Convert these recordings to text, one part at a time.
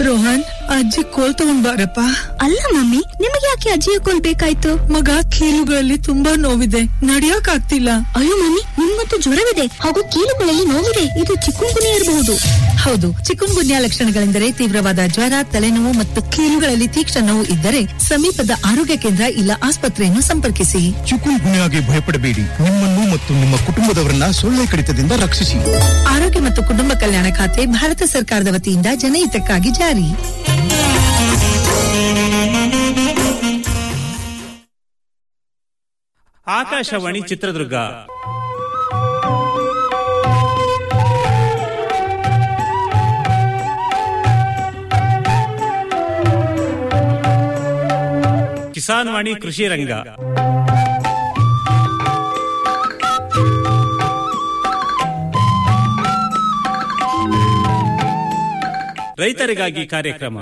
ರೋಹನ್ ಅಜ್ಜಿ ಕೋಲ್ ತಗೊಂಡ್ ಬಾರಪ್ಪ ಅಲ್ಲ ಮಮ್ಮಿ ನಿಮಗೆ ಯಾಕೆ ಅಜ್ಜಿಯ ಕೋಲ್ ಬೇಕಾಯ್ತು ಮಗ ಕೀಲುಗಳಲ್ಲಿ ತುಂಬಾ ನೋವಿದೆ ನಡಿಯಕ್ ಆಗ್ತಿಲ್ಲ ಅಯ್ಯೋ ಮಮ್ಮಿ ನಿಮ್ಮಂತೂ ಜ್ವರವಿದೆ ಹಾಗೂ ಕೀಲುಗಳಲ್ಲಿ ನೋವಿದೆ ಇದು ಚಿಕ್ಕುಂಗುನಿ ಇರಬಹುದು ಹೌದು ಚಿಕುನ್ ಗುನ್ಯಾ ಲಕ್ಷಣಗಳೆಂದರೆ ತೀವ್ರವಾದ ಜ್ವರ ತಲೆನೋವು ಮತ್ತು ಕೀಲುಗಳಲ್ಲಿ ತೀಕ್ಷ್ಣ ನೋವು ಇದ್ದರೆ ಸಮೀಪದ ಆರೋಗ್ಯ ಕೇಂದ್ರ ಇಲ್ಲ ಆಸ್ಪತ್ರೆಯನ್ನು ಸಂಪರ್ಕಿಸಿ ಚಿಕುನ್ ಗುಣೆಯಾಗಿ ಭಯಪಡಬೇಡಿ ನಿಮ್ಮನ್ನು ಮತ್ತು ನಿಮ್ಮ ಕುಟುಂಬದವರನ್ನ ಸೊಳ್ಳೆ ಕಡಿತದಿಂದ ರಕ್ಷಿಸಿ ಆರೋಗ್ಯ ಮತ್ತು ಕುಟುಂಬ ಕಲ್ಯಾಣ ಖಾತೆ ಭಾರತ ಸರ್ಕಾರದ ವತಿಯಿಂದ ಜನಹಿತಕ್ಕಾಗಿ ಜಾರಿ ಆಕಾಶವಾಣಿ ಚಿತ್ರದುರ್ಗ ಕಿಸಾನ್ ವಾಣಿ ಕೃಷಿ ರಂಗ ರೈತರಿಗಾಗಿ ಕಾರ್ಯಕ್ರಮ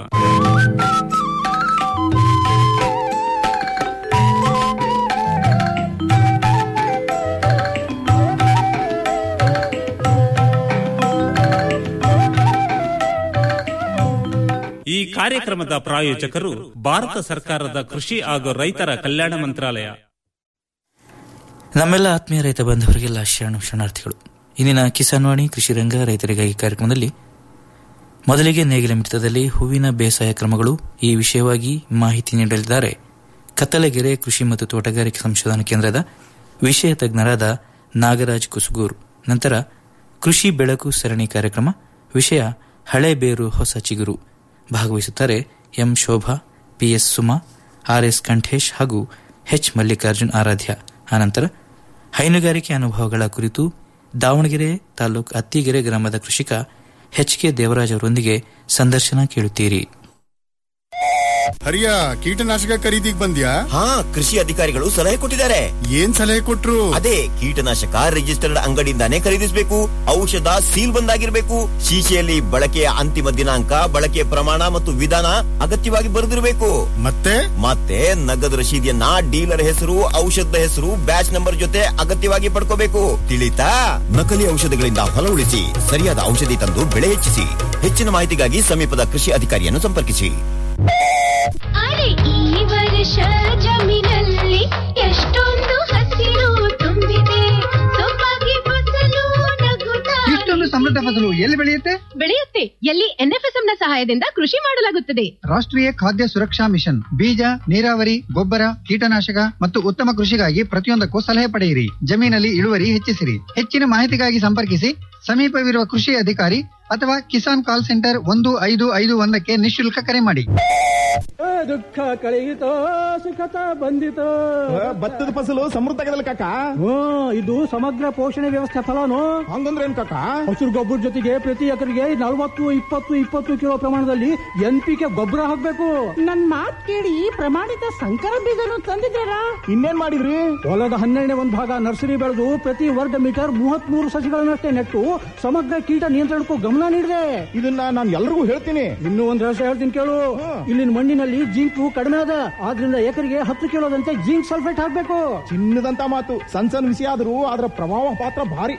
ಈ ಕಾರ್ಯಕ್ರಮದ ಪ್ರಾಯೋಜಕರು ಭಾರತ ಸರ್ಕಾರದ ಕೃಷಿ ಹಾಗೂ ರೈತರ ಕಲ್ಯಾಣ ಮಂತ್ರಾಲಯ ನಮ್ಮೆಲ್ಲ ಆತ್ಮೀಯ ರೈತ ಬಂಧುವರಿಗೆಲ್ಲ ಶರಣು ಶರಣಾರ್ಥಿಗಳು ಇಂದಿನ ಕಿಸಾನ್ ವಾಣಿ ಕೃಷಿ ರಂಗ ರೈತರಿಗಾಗಿ ಕಾರ್ಯಕ್ರಮದಲ್ಲಿ ಮೊದಲಿಗೆ ನೇಗಿಲ ಮಿಡಿತದಲ್ಲಿ ಹೂವಿನ ಬೇಸಾಯ ಕ್ರಮಗಳು ಈ ವಿಷಯವಾಗಿ ಮಾಹಿತಿ ನೀಡಲಿದ್ದಾರೆ ಕತ್ತಲಗೆರೆ ಕೃಷಿ ಮತ್ತು ತೋಟಗಾರಿಕೆ ಸಂಶೋಧನಾ ಕೇಂದ್ರದ ವಿಷಯ ತಜ್ಞರಾದ ನಾಗರಾಜ್ ಕುಸುಗೂರ್ ನಂತರ ಕೃಷಿ ಬೆಳಕು ಸರಣಿ ಕಾರ್ಯಕ್ರಮ ವಿಷಯ ಹಳೆ ಬೇರು ಹೊಸ ಚಿಗುರು ಭಾಗವಹಿಸುತ್ತಾರೆ M Shobha PS Suma RS Kantesh ಹಾಗೂ ಎಚ್ ಮಲ್ಲಿಕಾರ್ಜುನ್ ಆರಾಧ್ಯ ಆನಂತರ ಹೈನುಗಾರಿಕೆ ಅನುಭವಗಳ ಕುರಿತು ದಾವಣಗೆರೆ ತಾಲೂಕು ಅತ್ತಿಗೆರೆ ಗ್ರಾಮದ ಕೃಷಿಕ ಎಚ್ ಕೆ ದೇವರಾಜ್ ಅವರೊಂದಿಗೆ ಸಂದರ್ಶನ ಕೇಳುತ್ತೀರಿ ಹರಿಯ ಕೀಟನಾಶಕ ಖರೀದಿಗ್ ಬಂದ್ಯಾ ಹಾ ಕೃಷಿ ಅಧಿಕಾರಿಗಳು ಸಲಹೆ ಕೊಟ್ಟಿದ್ದಾರೆ ಏನ್ ಸಲಹೆ ಕೊಟ್ರು ಅದೇ ಕೀಟನಾಶಕ ರಿಜಿಸ್ಟರ್ಡ್ ಅಂಗಡಿಯಿಂದಾನೇ ಖರೀದಿಸಬೇಕು ಔಷಧ ಸೀಲ್ ಬಂದಾಗಿರ್ಬೇಕು ಶೀಶೆಯಲ್ಲಿ ಬಳಕೆಯ ಅಂತಿಮ ದಿನಾಂಕ ಬಳಕೆಯ ಪ್ರಮಾಣ ಮತ್ತು ವಿಧಾನ ಅಗತ್ಯವಾಗಿ ಬರೆದಿರಬೇಕು ಮತ್ತೆ ಮತ್ತೆ ನಗದು ರಶೀದಿಯನ್ನ ಡೀಲರ್ ಹೆಸರು ಔಷಧದ ಹೆಸರು ಬ್ಯಾಚ್ ನಂಬರ್ ಜೊತೆ ಅಗತ್ಯವಾಗಿ ಪಡ್ಕೋಬೇಕು ತಿಳಿತಾ ನಕಲಿ ಔಷಧಗಳಿಂದ ಹೊಲ ಉಳಿಸಿ ಸರಿಯಾದ ಔಷಧಿ ತಂದು ಬೆಳೆ ಹೆಚ್ಚಿಸಿ ಹೆಚ್ಚಿನ ಮಾಹಿತಿಗಾಗಿ ಸಮೀಪದ ಕೃಷಿ ಅಧಿಕಾರಿಯನ್ನು ಸಂಪರ್ಕಿಸಿ ಅರೆ ಈ ವರ್ಷ ಜಮೀನಲ್ಲಿ ಎಷ್ಟೊಂದು ಹಸಿರು ತುಂಬಿದೆ ಸೊಬಗೆ ಫಸಲು ನಗುತ್ತಾ ಇಷ್ಟೊಂದು ಸಮೃದ್ಧ ಫಸಲು ಎಲ್ಲಿ ಬೆಳೆಯುತ್ತೆ ಬೆಳೆಯುತ್ತೆ ಎಲ್ಲಿ ಎನ್ಎಫ್ಎಸ್ಎಂ ನ ಸಹಾಯದಿಂದ ಕೃಷಿ ಮಾಡಲಾಗುತ್ತದೆ ರಾಷ್ಟ್ರೀಯ ಖಾದ್ಯ ಸುರಕ್ಷಾ ಮಿಷನ್ ಬೀಜ ನೀರಾವರಿ ಗೊಬ್ಬರ ಕೀಟನಾಶಕ ಮತ್ತು ಉತ್ತಮ ಕೃಷಿಗಾಗಿ ಪ್ರತಿಯೊಂದಕ್ಕೂ ಸಲಹೆ ಪಡೆಯಿರಿ ಜಮೀನಲ್ಲಿ ಇಳುವರಿ ಹೆಚ್ಚಿಸಿರಿ ಹೆಚ್ಚಿನ ಮಾಹಿತಿಗಾಗಿ ಸಂಪರ್ಕಿಸಿ ಸಮೀಪವಿರುವ ಕೃಷಿ ಅಧಿಕಾರಿ ಅಥವಾ ಕಿಸಾನ್ ಕಾಲ್ ಸೆಂಟರ್ ಒಂದು ಐದು ಐದು ಒಂದಕ್ಕೆ ನಿಶುಲ್ಕ ಕರೆ ಮಾಡಿ ದುಃಖ ಕಳೆಯಿತೋ ಸುಖತ ಬಂದಿತೋ ಭತ್ತದ ಫಸಲು ಸಮೃದ್ಧ ಆಗದಲ್ಲ ಕಾಕ ಹ್ಮ್ ಇದು ಸಮಗ್ರ ಪೋಷಣೆ ವ್ಯವಸ್ಥೆ ಫಲನು ಹಂಗಂದ್ರೆ ಏನ್ ಕಾಕ ಹಸಿರು ಗೊಬ್ಬರ ಜೊತೆಗೆ ಪ್ರತಿ ಎಕರೆಗೆ ನಲವತ್ತು ಇಪ್ಪತ್ತು ಇಪ್ಪತ್ತು ಕಿಲೋ ಪ್ರಮಾಣದಲ್ಲಿ ಎನ್ ಪಿ ಕೆ ಗೊಬ್ಬರ ಹಾಕ್ಬೇಕು ನನ್ ಮಾತ್ ಕೇಳಿ ಪ್ರಮಾಣಿತ ಸಂಕರ ಬೀಜನು ತಂದಿದ್ದೀರಾ ಇನ್ನೇನ್ ಮಾಡಿದ್ರಿ ಹೊಲದ ಹನ್ನೆರಡನೇ ಒಂದು ಭಾಗ ನರ್ಸರಿ ಬೆಳೆದು ಪ್ರತಿ ವರ್ಗ ಮೀಟರ್ ಮೂವತ್ತ್ ಮೂರು ಸಸಿಗಳನ್ನಷ್ಟೇ ನೆಟ್ಟು ಸಮಗ್ರ ಕೀಟ ನಿಯಂತ್ರಣಕ್ಕೂ ಗಮನ ನೀಡಿದೆ ಇದನ್ನ ನಾನು ಎಲ್ರಿಗೂ ಹೇಳ್ತೀನಿ ಇನ್ನೂ ಒಂದ್ ರಹಸ್ಯ ಹೇಳ್ತೀನಿ ಕೇಳು ಇಲ್ಲಿನ ಮಣ್ಣಿನಲ್ಲಿ ಜಿಂಕು ಕಡಿಮೆ ಅದ ಆದ್ರಿಂದ ಎಕರೆಗೆ ಹತ್ತು ಕಿಲೋದಂತೆ ಜಿಂಕ್ ಸಲ್ಫೇಟ್ ಹಾಕ್ಬೇಕು ಚಿನ್ನದಂತ ಮಾತು ಸಣ್ಣ ಸಣ್ಣ ವಿಷಯ ಆದ್ರೂ ಅದರ ಪ್ರಭಾವ ಪಾತ್ರ ಭಾರಿ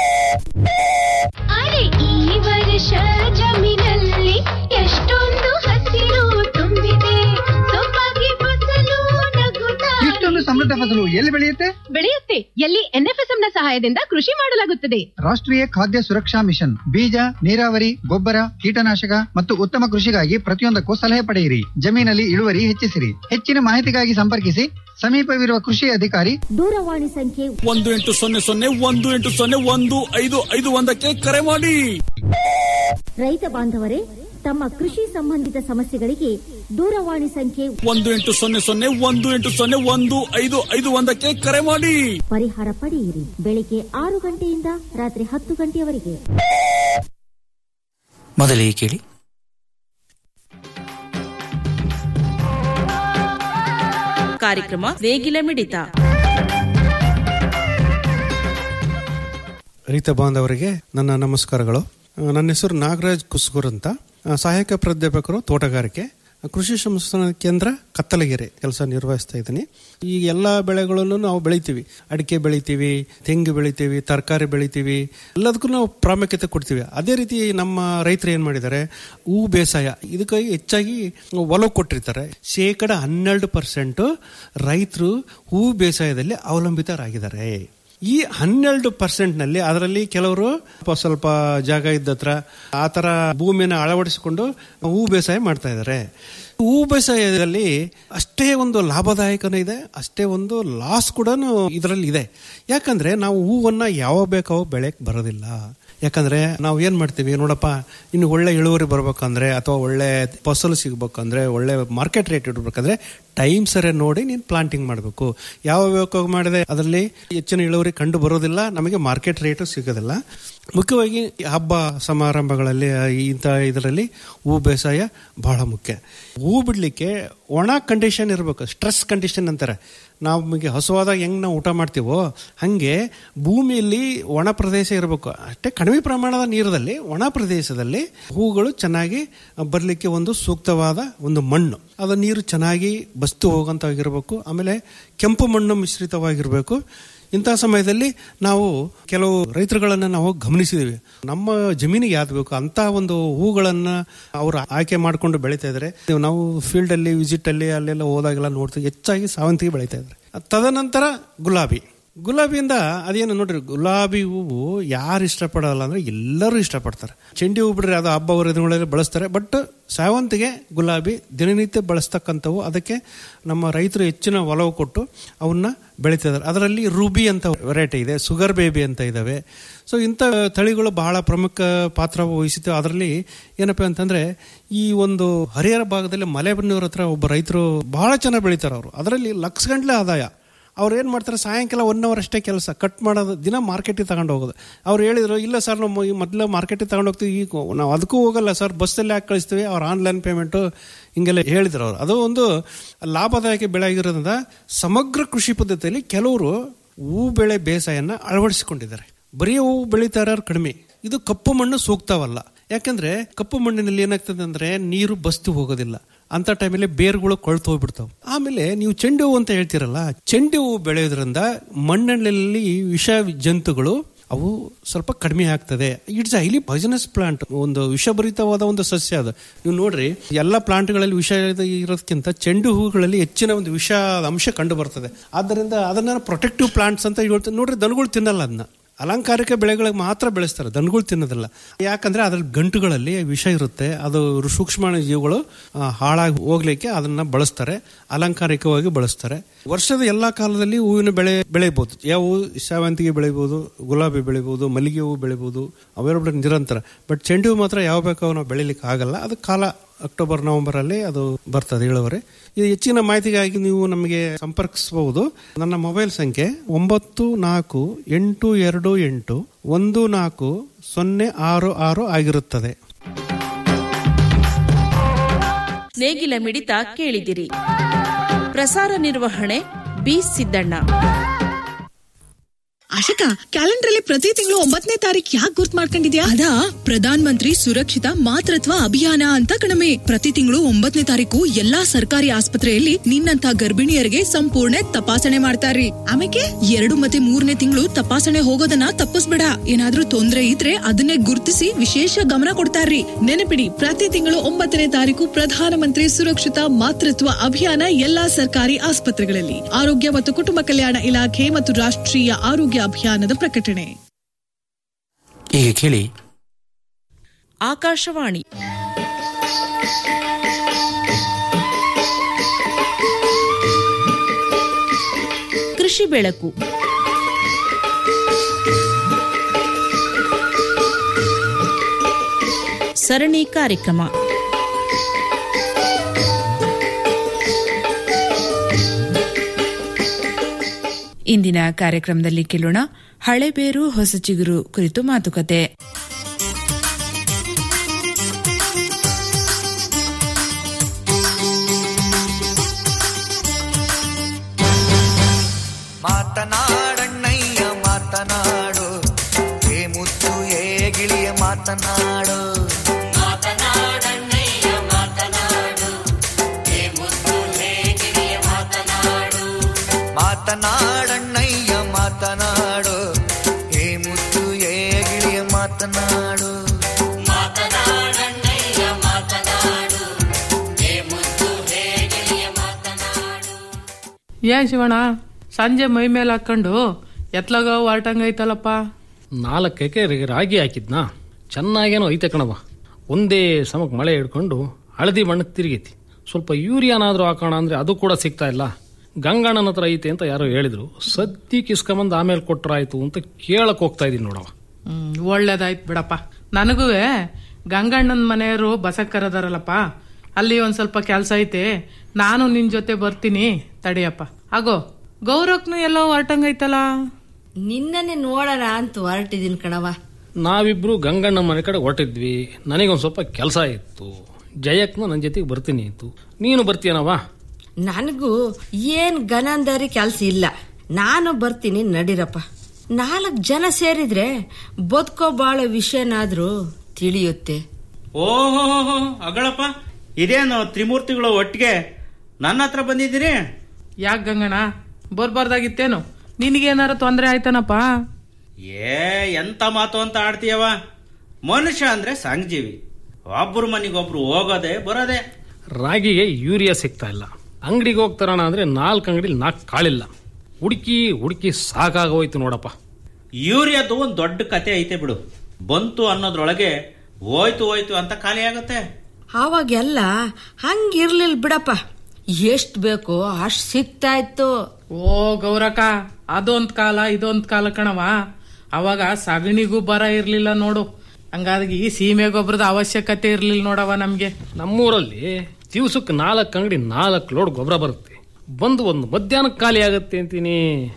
ಅರೆ ಈ ವರ್ಷ ಜಮೀನಲ್ಲಿ ಎಷ್ಟೊಂದು ಹಸಿರು ತುಂಬಿದೆ ಸೊಬಗೆ ಫಸಲು ನಗುತ್ತಾ ಇಷ್ಟೊಂದು ಸಮೃದ್ಧ ಫಸಲು ಎಲ್ಲಿ ಬೆಳೆಯುತ್ತೆ ಬೆಳೆಯುತ್ತೆ ಎಲ್ಲಿ ಎನ್ಎಫ್ಎಸ್ಎಂ ನ ಸಹಾಯದಿಂದ ಕೃಷಿ ಮಾಡಲಾಗುತ್ತದೆ ರಾಷ್ಟ್ರೀಯ ಖಾದ್ಯ ಸುರಕ್ಷಾ ಮಿಷನ್ ಬೀಜ ನೀರಾವರಿ ಗೊಬ್ಬರ ಕೀಟನಾಶಕ ಮತ್ತು ಉತ್ತಮ ಕೃಷಿಗಾಗಿ ಪ್ರತಿಯೊಂದಕ್ಕೂ ಸಲಹೆ ಪಡೆಯಿರಿ ಜಮೀನಲ್ಲಿ ಇಳುವರಿ ಹೆಚ್ಚಿಸಿರಿ ಹೆಚ್ಚಿನ ಮಾಹಿತಿಗಾಗಿ ಸಂಪರ್ಕಿಸಿ ಸಮೀಪವಿರುವ ಕೃಷಿ ಅಧಿಕಾರಿ ದೂರವಾಣಿ ಸಂಖ್ಯೆ ಒಂದು ಎಂಟು ಸೊನ್ನೆ ಸೊನ್ನೆ ಒಂದು ಎಂಟು ಸೊನ್ನೆ ಒಂದು ಐದು ಐದು ಒಂದಕ್ಕೆ ಕರೆ ಮಾಡಿ ರೈತ ಬಾಂಧವರೇ ತಮ್ಮ ಕೃಷಿ ಸಂಬಂಧಿತ ಸಮಸ್ಯೆಗಳಿಗೆ ದೂರವಾಣಿ ಸಂಖ್ಯೆ ಒಂದು ಎಂಟು ಸೊನ್ನೆ ಸೊನ್ನೆ ಒಂದು ಎಂಟು ಸೊನ್ನೆ ಒಂದು ಐದು ಐದು ಒಂದಕ್ಕೆ ಕರೆ ಮಾಡಿ ಪರಿಹಾರ ಪಡೆಯಿರಿ ಬೆಳಿಗ್ಗೆ ಆರು ಗಂಟೆಯಿಂದ ರಾತ್ರಿ ಹತ್ತು ಗಂಟೆಯವರೆಗೆ ಮೊದಲಿಗೆ ಕೇಳಿ ಕಾರ್ಯಕ್ರಮ ನೇಗಿಲ ಮಿಡಿತ ರೈತ ಬಾಂಧವರಿಗೆ ನನ್ನ ನಮಸ್ಕಾರಗಳು ಆ, ನನ್ನ ಹೆಸರು ನಾಗರಾಜ್ ಕುಸ್ಕೂರ್ ಅಂತ ಆ, ಸಹಾಯಕ ಪ್ರಾಧ್ಯಾಪಕರು ತೋಟಗಾರಿಕೆ ಕೃಷಿ ಸಂಶೋಧನಾ ಕೇಂದ್ರ ಕತ್ತಲಗೆರೆ ಕೆಲಸ ನಿರ್ವಹಿಸ್ತಾ ಇದ್ದೀನಿ ಈ ಎಲ್ಲ ಬೆಳೆಗಳನ್ನು ನಾವು ಬೆಳಿತೀವಿ ಅಡಿಕೆ ಬೆಳಿತೀವಿ ತೆಂಗು ಬೆಳಿತೀವಿ ತರಕಾರಿ ಬೆಳಿತೀವಿ ಎಲ್ಲದಕ್ಕೂ ನಾವು ಪ್ರಾಮುಖ್ಯತೆ ಕೊಡ್ತೀವಿ ಅದೇ ರೀತಿ ನಮ್ಮ ರೈತರು ಏನ್ ಮಾಡಿದ್ದಾರೆ ಹೂ ಬೇಸಾಯ ಇದಕ್ಕಾಗಿ ಹೆಚ್ಚಾಗಿ ಒಲವು ಕೊಟ್ಟಿರ್ತಾರೆ ಶೇಕಡ ಹನ್ನೆರಡು ಪರ್ಸೆಂಟ್ ರೈತರು ಹೂ ಬೇಸಾಯದಲ್ಲಿ ಅವಲಂಬಿತರಾಗಿದ್ದಾರೆ ಈ ಹನ್ನೆರಡು ಪರ್ಸೆಂಟ್ ನಲ್ಲಿ ಅದರಲ್ಲಿ ಕೆಲವರು ಸ್ವಲ್ಪ ಸ್ವಲ್ಪ ಜಾಗ ಇದ್ದತ್ರ ಆ ತರ ಭೂಮಿಯನ್ನು ಅಳವಡಿಸಿಕೊಂಡು ಹೂ ಬೇಸಾಯ ಮಾಡ್ತಾ ಇದ್ದಾರೆ ಹೂ ಬೇಸಾಯದಲ್ಲಿ ಅಷ್ಟೇ ಒಂದು ಲಾಭದಾಯಕನೂ ಇದೆ ಅಷ್ಟೇ ಒಂದು ಲಾಸ್ ಕೂಡ ಇದರಲ್ಲಿ ಇದೆ ಯಾಕಂದ್ರೆ ನಾವು ಹೂವನ್ನ ಯಾವ ಬೇಕೋ ಬೆಳೆಕ್ ಬರೋದಿಲ್ಲ ಯಾಕಂದ್ರೆ ನಾವು ಏನ್ ಮಾಡ್ತೀವಿ ನೋಡಪ್ಪ ಇನ್ನು ಒಳ್ಳೆ ಇಳುವರಿ ಬರ್ಬೇಕಂದ್ರೆ ಅಥವಾ ಒಳ್ಳೆ ಫಸಲು ಸಿಗ್ಬೇಕಂದ್ರೆ ಒಳ್ಳೆ ಮಾರ್ಕೆಟ್ ರೇಟ್ ಇಡ್ಬೇಕಂದ್ರೆ ಟೈಮ್ ಸರಿ ನೋಡಿ ನೀನು ಪ್ಲಾಂಟಿಂಗ್ ಮಾಡಬೇಕು ಯಾವ ಬೇಕು ಮಾಡಿದೆ ಅದರಲ್ಲಿ ಹೆಚ್ಚಿನ ಇಳುವರಿ ಕಂಡು ಬರೋದಿಲ್ಲ ನಮಗೆ ಮಾರ್ಕೆಟ್ ರೇಟು ಸಿಗೋದಿಲ್ಲ ಮುಖ್ಯವಾಗಿ ಹಬ್ಬ ಸಮಾರಂಭಗಳಲ್ಲಿ ಇಂಥ ಇದರಲ್ಲಿ ಹೂ ಬೇಸಾಯ ಬಹಳ ಮುಖ್ಯ ಹೂ ಬಿಡ್ಲಿಕ್ಕೆ ಒಣ ಕಂಡೀಷನ್ ಇರಬೇಕು ಸ್ಟ್ರೆಸ್ ಕಂಡೀಷನ್ ಅಂತಾರೆ ನಾವು ನಮಗೆ ಹಸುವಾದಾಗ ಹೆಂಗ್ ನಾವು ಊಟ ಮಾಡ್ತೀವೋ ಹಂಗೆ ಭೂಮಿಯಲ್ಲಿ ಒಣ ಪ್ರದೇಶ ಇರಬೇಕು ಅಷ್ಟೇ ಕಡಿಮೆ ಪ್ರಮಾಣದ ನೀರದಲ್ಲಿ ಒಣ ಪ್ರದೇಶದಲ್ಲಿ ಹೂಗಳು ಚೆನ್ನಾಗಿ ಬರಲಿಕ್ಕೆ ಒಂದು ಸೂಕ್ತವಾದ ಒಂದು ಮಣ್ಣು ಅದು ನೀರು ಚೆನ್ನಾಗಿ ಬಸ್ತು ಹೋಗಂತಾಗಿರ್ಬೇಕು ಆಮೇಲೆ ಕೆಂಪು ಮಣ್ಣು ಮಿಶ್ರಿತವಾಗಿರಬೇಕು ಇಂತಹ ಸಮಯದಲ್ಲಿ ನಾವು ಕೆಲವು ರೈತರುಗಳನ್ನ ನಾವು ಗಮನಿಸಿದೀವಿ ನಮ್ಮ ಜಮೀನಿಗೆ ಯಾವ್ದು ಬೇಕು ಅಂತ ಒಂದು ಹೂಗಳನ್ನ ಅವರು ಆಯ್ಕೆ ಮಾಡ್ಕೊಂಡು ಬೆಳೀತಾ ಇದ್ದಾರೆ ನಾವು ಫೀಲ್ಡ್ ಅಲ್ಲಿ ವಿಸಿಟ್ ಅಲ್ಲಿ ಅಲ್ಲೆಲ್ಲ ಹೋದಾಗೆಲ್ಲ ನೋಡ್ತೀವಿ ಹೆಚ್ಚಾಗಿ ಸಾವಂತಿಗೆ ಬೆಳೀತಾ ಇದ್ದಾರೆ ತದನಂತರ ಗುಲಾಬಿ ಗುಲಾಬಿಯಿಂದ ಅದೇನು ನೋಡ್ರಿ ಗುಲಾಬಿ ಹೂವು ಯಾರು ಇಷ್ಟಪಡಲ್ಲ ಅಂದ್ರೆ ಎಲ್ಲರೂ ಇಷ್ಟಪಡ್ತಾರೆ ಚೆಂಡಿ ಹೂ ಬಿಡ್ರಿ ಅದು ಹಬ್ಬ ಹರಿದಿನಗಳಲ್ಲಿ ಬಳಸ್ತಾರೆ ಬಟ್ ಸಾವಂತಿಗೆ ಗುಲಾಬಿ ದಿನನಿತ್ಯ ಬಳಸ್ತಕ್ಕಂಥವು ಅದಕ್ಕೆ ನಮ್ಮ ರೈತರು ಹೆಚ್ಚಿನ ಒಲವು ಕೊಟ್ಟು ಅವನ್ನ ಬೆಳೀತಿದ್ದಾರೆ ಅದರಲ್ಲಿ ರೂಬಿ ಅಂತ ವೆರೈಟಿ ಇದೆ ಸುಗರ್ ಬೇಬಿ ಅಂತ ಇದಾವೆ ಸೊ ಇಂಥ ತಳಿಗಳು ಬಹಳ ಪ್ರಮುಖ ಪಾತ್ರ ವಹಿಸಿತು ಅದರಲ್ಲಿ ಏನಪ್ಪ ಅಂತಂದ್ರೆ ಈ ಒಂದು ಹರಿಹರ ಭಾಗದಲ್ಲಿ ಮಲೆಬೆನ್ನೂರ ಹತ್ರ ಒಬ್ಬ ರೈತರು ಬಹಳ ಚೆನ್ನಾಗಿ ಬೆಳೀತಾರೆ ಅವರು ಅದರಲ್ಲಿ ಲಕ್ಷ ಗಂಟ್ಲೆ ಆದಾಯ ಅವ್ರು ಏನು ಮಾಡ್ತಾರೆ ಸಾಯಂಕಾಲ ಒನ್ ಅವರ್ ಅಷ್ಟೇ ಕೆಲಸ ಕಟ್ ಮಾಡೋದು ದಿನ ಮಾರ್ಕೆಟಿಗೆ ತಗೊಂಡು ಹೋಗೋದು ಅವ್ರು ಹೇಳಿದ್ರು ಇಲ್ಲ ಸರ್ ನಾವು ಈ ಮೊದಲು ಮಾರ್ಕೆಟಿಗೆ ತಗೊಂಡು ಹೋಗ್ತೀವಿ ಈಗ ನಾವು ಅದಕ್ಕೂ ಹೋಗಲ್ಲ ಸರ್ ಬಸ್ಸಲ್ಲಿ ಹಾಕಿ ಕಳಿಸ್ತೀವಿ ಅವ್ರು ಆನ್ಲೈನ್ ಪೇಮೆಂಟು ಹಿಂಗೆಲ್ಲ ಹೇಳಿದ್ರು ಅವರು ಅದು ಒಂದು ಲಾಭದಾಯಕ ಬೆಳೆ ಆಗಿರೋದ್ರಿಂದ ಸಮಗ್ರ ಕೃಷಿ ಪದ್ಧತಿಯಲ್ಲಿ ಕೆಲವರು ಹೂ ಬೆಳೆ ಬೇಸಾಯನ ಅಳವಡಿಸಿಕೊಂಡಿದ್ದಾರೆ ಬರೀ ಹೂ ಬೆಳೀತಾ ಇರೋರು ಕಡಿಮೆ ಇದು ಕಪ್ಪು ಮಣ್ಣು ಸೂಕ್ತವಲ್ಲ ಯಾಕಂದ್ರೆ ಕಪ್ಪು ಮಣ್ಣಿನಲ್ಲಿ ಏನಾಗ್ತದೆ ಅಂದ್ರೆ ನೀರು ಬಸ್ತು ಹೋಗೋದಿಲ್ಲ ಅಂತ ಟೈಮಲ್ಲಿ ಬೇರುಗಳು ಕೊಳ್ತು ಹೋಗ್ಬಿಡ್ತಾವೆ ಆಮೇಲೆ ನೀವು ಚೆಂಡು ಹೂ ಅಂತ ಹೇಳ್ತೀರಲ್ಲ ಚೆಂಡು ಹೂ ಬೆಳೆಯೋದ್ರಿಂದ ಮಣ್ಣಿನಲ್ಲಿ ವಿಷ ಜಂತುಗಳು ಅವು ಸ್ವಲ್ಪ ಕಡಿಮೆ ಆಗ್ತದೆ ಇಟ್ಸ್ ಹೈಲಿ ಪಾಯ್ಸನಸ್ ಪ್ಲಾಂಟ್ ಒಂದು ವಿಷಭರಿತವಾದ ಒಂದು ಸಸ್ಯ ಅದು ನೀವು ನೋಡ್ರಿ ಎಲ್ಲ ಪ್ಲಾಂಟ್ಗಳಲ್ಲಿ ವಿಷ ಇರೋದಕ್ಕಿಂತ ಚೆಂಡು ಹೂಗಳಲ್ಲಿ ಹೆಚ್ಚಿನ ಒಂದು ವಿಷ ಅಂಶ ಕಂಡು ಬರ್ತದೆ ಆದ್ದರಿಂದ ಅದನ್ನ ಪ್ರೊಟೆಕ್ಟಿವ್ ಪ್ಲಾಂಟ್ಸ್ ಅಂತ ಹೇಳ್ತಾರೆ ನೋಡ್ರಿ ದನಗಳು ತಿನ್ನಲ್ಲ ಅದನ್ನ ಅಲಂಕಾರಿಕ ಬೆಳೆಗಳಿಗೆ ಮಾತ್ರ ಬೆಳೆಸ್ತಾರೆ ದನಗಳು ತಿನ್ನೋದಿಲ್ಲ ಯಾಕಂದ್ರೆ ಅದ್ರಲ್ಲಿ ಗಂಟುಗಳಲ್ಲಿ ವಿಷ ಇರುತ್ತೆ ಅದು ಸೂಕ್ಷ್ಮ ಜೀವಿಗಳು ಹಾಳಾಗಿ ಹೋಗ್ಲಿಕ್ಕೆ ಅದನ್ನ ಬಳಸ್ತಾರೆ ಅಲಂಕಾರಿಕವಾಗಿ ಬಳಸ್ತಾರೆ ವರ್ಷದ ಎಲ್ಲಾ ಕಾಲದಲ್ಲಿ ಹೂವಿನ ಬೆಳೆ ಬೆಳೆಯಬಹುದು ಯಾವ ಹೂ ಶಾವಂತಿಗೆ ಬೆಳಿಬಹುದು ಗುಲಾಬಿ ಬೆಳಿಬಹುದು ಮಲ್ಲಿಗೆ ಹೂ ಬೆಳಿಬಹುದು ಅವೆರಡು ನಿರಂತರ ಬಟ್ ಚೆಂಡು ಹೂ ಮಾತ್ರ ಯಾವ ಬೇಕಾವು ನಾವು ಬೆಳಿಲಿಕ್ಕೆ ಆಗಲ್ಲ ಅದು ಕಾಲ ಅಕ್ಟೋಬರ್ ನವೆಂಬರ್ ಅಲ್ಲಿ ಅದು ಬರ್ತದೆ ಇಳುವರಿ ಇದು ಹೆಚ್ಚಿನ ಮಾಹಿತಿಗಾಗಿ ನೀವು ನಮಗೆ ಸಂಪರ್ಕಿಸಬಹುದು ನನ್ನ ಮೊಬೈಲ್ ಸಂಖ್ಯೆ ಒಂಬತ್ತು ನಾಲ್ಕು ಎಂಟು ಎರಡು ಎಂಟು ಒಂದು ನಾಲ್ಕು ಸೊನ್ನೆ ಆರು ಆರು ಆಗಿರುತ್ತದೆ ನೇಗಿಲ ಮಿಡಿತ ಕೇಳಿದಿರಿ ಪ್ರಸಾರ ನಿರ್ವಹಣೆ ಬಿ ಸಿದ್ದಣ್ಣ ಆಶಿಕಾ ಕ್ಯಾಲೆಂಡರ್ ಅಲ್ಲಿ ಪ್ರತಿ ತಿಂಗಳು ಒಂಬತ್ತನೇ ತಾರೀಕು ಯಾಕೆ ಗುರ್ತ್ ಮಾಡ್ಕೊಂಡಿದ್ಯಾ ಅದಾ ಪ್ರಧಾನ ಮಂತ್ರಿ ಸುರಕ್ಷಿತ ಮಾತೃತ್ವ ಅಭಿಯಾನ ಅಂತ ಕಣಮೆ ಪ್ರತಿ ತಿಂಗಳು ಒಂಬತ್ತನೇ ತಾರೀಕು ಎಲ್ಲಾ ಸರ್ಕಾರಿ ಆಸ್ಪತ್ರೆಯಲ್ಲಿ ನಿನ್ನಂತ ಗರ್ಭಿಣಿಯರಿಗೆ ಸಂಪೂರ್ಣ ತಪಾಸಣೆ ಮಾಡ್ತಾರ್ರಿ ಆಮೇಲೆ ಎರಡು ಮತ್ತೆ ಮೂರನೇ ತಿಂಗಳು ತಪಾಸಣೆ ಹೋಗೋದನ್ನ ತಪ್ಪಿಸ್ಬೇಡ ಏನಾದ್ರೂ ತೊಂದ್ರೆ ಇದ್ರೆ ಅದನ್ನೇ ಗುರುತಿಸಿ ವಿಶೇಷ ಗಮನ ಕೊಡ್ತಾರ್ರಿ ನೆನಪಿಡಿ ಪ್ರತಿ ತಿಂಗಳು ಒಂಬತ್ತನೇ ತಾರೀಕು ಪ್ರಧಾನಮಂತ್ರಿ ಸುರಕ್ಷಿತ ಮಾತೃತ್ವ ಅಭಿಯಾನ ಎಲ್ಲಾ ಸರ್ಕಾರಿ ಆಸ್ಪತ್ರೆಗಳಲ್ಲಿ ಆರೋಗ್ಯ ಮತ್ತು ಕುಟುಂಬ ಕಲ್ಯಾಣ ಇಲಾಖೆ ಮತ್ತು ರಾಷ್ಟ್ರೀಯ ಆರೋಗ್ಯ ಅಭಿಯಾನದ ಪ್ರಕಟಣೆ ಈಗ ಕೇಳಿ ಆಕಾಶವಾಣಿ ಕೃಷಿ ಬೆಳಕು ಸರಣಿ ಕಾರ್ಯಕ್ರಮ ಇಂದಿನ ಕಾರ್ಯಕ್ರಮದಲ್ಲಿ ಕೇಳೋಣ ಹಳೆಬೇರು ಹೊಸ ಚಿಗುರು ಕುರಿತು ಮಾತುಕತೆ ಮಾತನಾಡಣ್ಣಯ್ಯ ಮಾತನಾಡು ಏ ಮುತ್ತು ಏ ಗಿಳಿಯ ಮಾತನಾಡು ಮಾತನಾಡಣ್ಣಯ್ಯ ಮಾತನಾಡು ಮಾತನಾಡು ಮಾತನಾಡಣ್ಣಯ್ಯ ಮಾತನಾಡು ಏ ಮುದ್ದು ಹೇಗೆಯ ಮಾತನಾಡು ಏನ್ ಶಿವಣ್ಣ ಸಂಜೆ ಮೈ ಮೇಲೆ ಹಾಕೊಂಡು ಎತ್ಲಾಗ ಹೊರಟಂಗೈತಲ್ಲಪ್ಪ ನಾಲ್ಕು ಎಕರೆಗೆ ರಾಗಿ ಹಾಕಿದ್ನಾ ಚೆನ್ನಾಗೇನೋ ಐತೆ ಕಣವ ಒಂದೇ ಸಮಕ್ಕೆ ಮಳೆ ಹಿಡ್ಕೊಂಡು ಹಳದಿ ಬಣ್ಣಕ್ಕೆ ತಿರುಗೈತಿ ಸ್ವಲ್ಪ ಯೂರಿಯಾನಾದ್ರೂ ಹಾಕೋಣ ಅಂದ್ರೆ ಅದು ಕೂಡ ಸಿಗ್ತಾ ಇಲ್ಲ ಗಂಗಣ್ಣನ ಹತ್ರ ಐತೆ ಅಂತ ಯಾರೋ ಹೇಳಿದ್ರು ಸದ್ಯಕ್ಕೆ ಇಸ್ಕೊಂಬಂದು ಆಮೇಲೆ ಕೊಟ್ರಾಯ್ತು ಅಂತ ಕೇಳಕ್ ಹೋಗ್ತಾ ಇದೀನಿ ನೋಡವ ಹ್ಮ್ ಒಳ್ಳೇದಾಯ್ತು ಬಿಡಪ್ಪ ನನಗೂ ಗಂಗಣ್ಣನ ಮನೆಯವರು ಬಸಕ್ ಕರೆದಾರಲ್ಲಪ್ಪ ಅಲ್ಲಿ ಒಂದ್ ಸ್ವಲ್ಪ ಕೆಲಸ ಐತೆ ನಾನು ನಿನ್ ಜೊತೆ ಬರ್ತೀನಿ ತಡಿಯಪ್ಪ ಆಗೋ ಗೌರವ್ನು ಎಲ್ಲೋ ಹೊರಟಂಗೈತಲ್ಲ ನಿನ್ನನ್ನೇ ನೋಡೋಣ ಅಂತ ಹೊರಟಿದ್ದೀನಿ ಕಣವ ನಾವಿಬ್ರು ಗಂಗಣ್ಣ ಮನೆ ಕಡೆ ಹೊರಟಿದ್ವಿ ನನಗೊಂದು ಸ್ವಲ್ಪ ಕೆಲಸ ಇತ್ತು ಜಯಕ್ನ ನನ್ನ ಜೊತೆಗೆ ಬರ್ತೀನಿ ಇತ್ತು ನೀನು ಬರ್ತೀಯನವಾ ನನಗೂ ಏನ್ ಗನಂದಾರಿ ಕೆಲ್ಸ ಇಲ್ಲ ನಾನು ಬರ್ತೀನಿ ನಡಿರಪ್ಪ ನಾಲ್ಕು ಜನ ಸೇರಿದ್ರೆ ಬದುಕೋ ಬಾಳ ವಿಷಯನಾದ್ರೂ ತಿಳಿಯುತ್ತೆ ಓಹೋ ಅಗಳಪ್ಪ ಇದೇನು ತ್ರಿಮೂರ್ತಿಗಳು ಒಟ್ಟಿಗೆ ನನ್ನ ಹತ್ರ ಬಂದಿದ್ದೀರಿ ಯಾಕೆ ಗಂಗಣ್ಣ ಬರ್ಬಾರ್ದಾಗಿತ್ತೇನು ನಿನಗೇನಾರ ತೊಂದರೆ ಆಯ್ತಾನಪ್ಪ ಏ ಎಂತ ಮಾತು ಅಂತ ಆಡ್ತೀಯವ ಮನುಷ್ಯ ಅಂದ್ರೆ ಸಂಘಜೀವಿ ಒಬ್ರು ಮನೆಗೊಬ್ರು ಹೋಗೋದೆ ಬರೋದೆ ರಾಗಿಗೆ ಯೂರಿಯಾ ಸಿಗ್ತಾ ಇಲ್ಲ ಅಂಗಡಿಗೆ ಹೋಗ್ತಾರಣ ಅಂದ್ರೆ ನಾಲ್ಕು ಅಂಗಡಿಲಿ ನಾಲ್ಕು ಕಾಳಿಲ್ಲ ಹುಡುಕಿ ಹುಡುಕಿ ಸಾಕಾಗೋಯ್ತು ನೋಡಪ್ಪ ಯೂರಿಯಾದು ಒಂದು ದೊಡ್ಡ ಕತೆ ಐತೆ ಬಿಡು ಬಂತು ಅನ್ನೋದ್ರೊಳಗೆ ಹೋಯ್ತು ಹೋಯ್ತು ಅಂತ ಖಾಲಿ ಆಗುತ್ತೆ ಅವಾಗೆಲ್ಲ ಹಂಗಿರ್ಲಿಲ್ಲ ಬಿಡಪ್ಪ ಎಷ್ಟ್ ಬೇಕೋ ಅಷ್ಟ್ ಸಿಗ್ತಾ ಇತ್ತು ಓ ಗೌರಕ ಅದೊಂದ್ ಕಾಲ ಇದೊಂದ್ ಕಾಲ ಕಣವ ಅವಾಗ ಸಗಣಿಗೂ ಬರ ಇರ್ಲಿಲ್ಲ ನೋಡು ಹಂಗಾಗಿ ಈ ಸೀಮೆ ಗೊಬ್ಬರದ ಅವಶ್ಯಕತೆ ಇರ್ಲಿಲ್ಲ ನೋಡವ ನಮ್ಗೆ ನಮ್ಮೂರಲ್ಲಿ ದಿವ್ಸಕ್ಕೆ ನಾಲ್ಕು ಅಂಗಡಿ ನಾಲ್ಕು ಲೋಡ್ ಗೊಬ್ಬರ ಬರುತ್ತೆ ಬಂದು ಒಂದು ಮಧ್ಯಾಹ್ನಕ್ಕೆ ಖಾಲಿ ಆಗುತ್ತೆ ಅಂತೀನಿ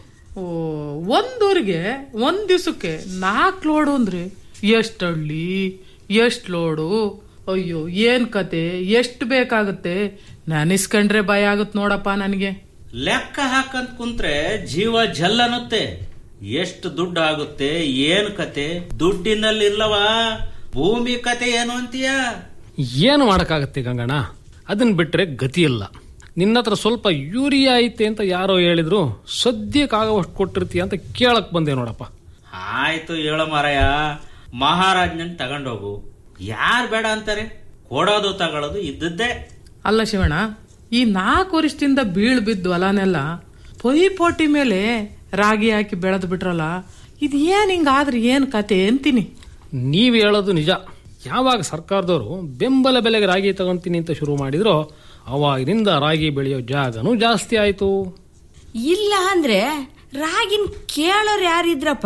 ಓ ಒಂದೂರಿಗೆ ಒಂದ್ ದಿವ್ಸಕ್ಕೆ ನಾಲ್ಕು ಲೋಡು ಅಂದ್ರೆ ಎಷ್ಟ್ ಹಳ್ಳಿ ಎಷ್ಟ್ ಲೋಡು ಅಯ್ಯೋ ಏನ್ ಕತೆ ಎಷ್ಟು ಬೇಕಾಗುತ್ತೆ ನೆನಿಸ್ಕೊಂಡ್ರೆ ಭಯ ಆಗುತ್ತೆ ನೋಡಪ್ಪ ನನಗೆ ಲೆಕ್ಕ ಹಾಕಂತ ಕುಂತ್ರೆ ಜೀವ ಜಲ್ ಅನ್ನುತ್ತೆ ಎಷ್ಟು ದುಡ್ಡು ಆಗುತ್ತೆ ಏನ್ ಕತೆ ದುಡ್ಡಿನಲ್ಲಿ ಇಲ್ಲವಾ ಭೂಮಿ ಕತೆ ಏನು ಅಂತೀಯ ಏನು ಮಾಡೋಕ್ಕಾಗತ್ತೆ ಗಂಗಣ್ಣ ಅದನ್ನ ಬಿಟ್ರೆ ಗತಿ ಇಲ್ಲ ನಿನ್ನ ಹತ್ರ ಸ್ವಲ್ಪ ಯೂರಿಯಾ ಐತೆ ಅಂತ ಯಾರೋ ಹೇಳಿದ್ರು ಸದ್ಯಕ್ಕೆ ಆಗೋಷ್ಟು ಕೊಟ್ಟಿರ್ತೀಯ ಅಂತ ಕೇಳಕ್ ಬಂದೆ ನೋಡಪ್ಪ ಆಯ್ತು ಹೇಳೋ ಮಾರಾಯ ಮಹಾರಾಜ್ನನ್ ತಗೊಂಡೋಗು ಯಾರ್ ಬೇಡ ಅಂತಾರೆ ಕೊಡೋದು ತಗೊಳ್ಳೋದು ಇದ್ದದ್ದೇ ಅಲ್ಲ ಶಿವಣ್ಣ ಈ ನಾಲ್ಕು ವರ್ಷದಿಂದ ಬೀಳ್ ಬಿದ್ದು ಹೊಲನೆಲ್ಲ ಪೊಯ್ಪೋಟಿ ಮೇಲೆ ರಾಗಿ ಹಾಕಿ ಬೆಳೆದು ಬಿಟ್ರಲ್ಲ ಇದು ಏನ್ ಹಿಂಗಾದ್ರೆ ಏನ್ ಕತೆ ಅಂತೀನಿ ನೀವು ಹೇಳೋದು ನಿಜ ಯಾವಾಗ ಸರ್ಕಾರದವರು ಬೆಂಬಲ ಬೆಲೆಗೆ ರಾಗಿ ತಗೊಂತೀನಿ ಅಂತ ಶುರು ಮಾಡಿದ್ರೋ ಅವಾಗಿನಿಂದ ರಾಗಿ ಬೆಳೆಯೋ ಜಾಗನೂ ಜಾಸ್ತಿ ಆಯ್ತು ಇಲ್ಲ ಅಂದ್ರೆ ರಾಗಿನ್ ಕೇಳೋರು ಯಾರಿದ್ರಪ್ಪ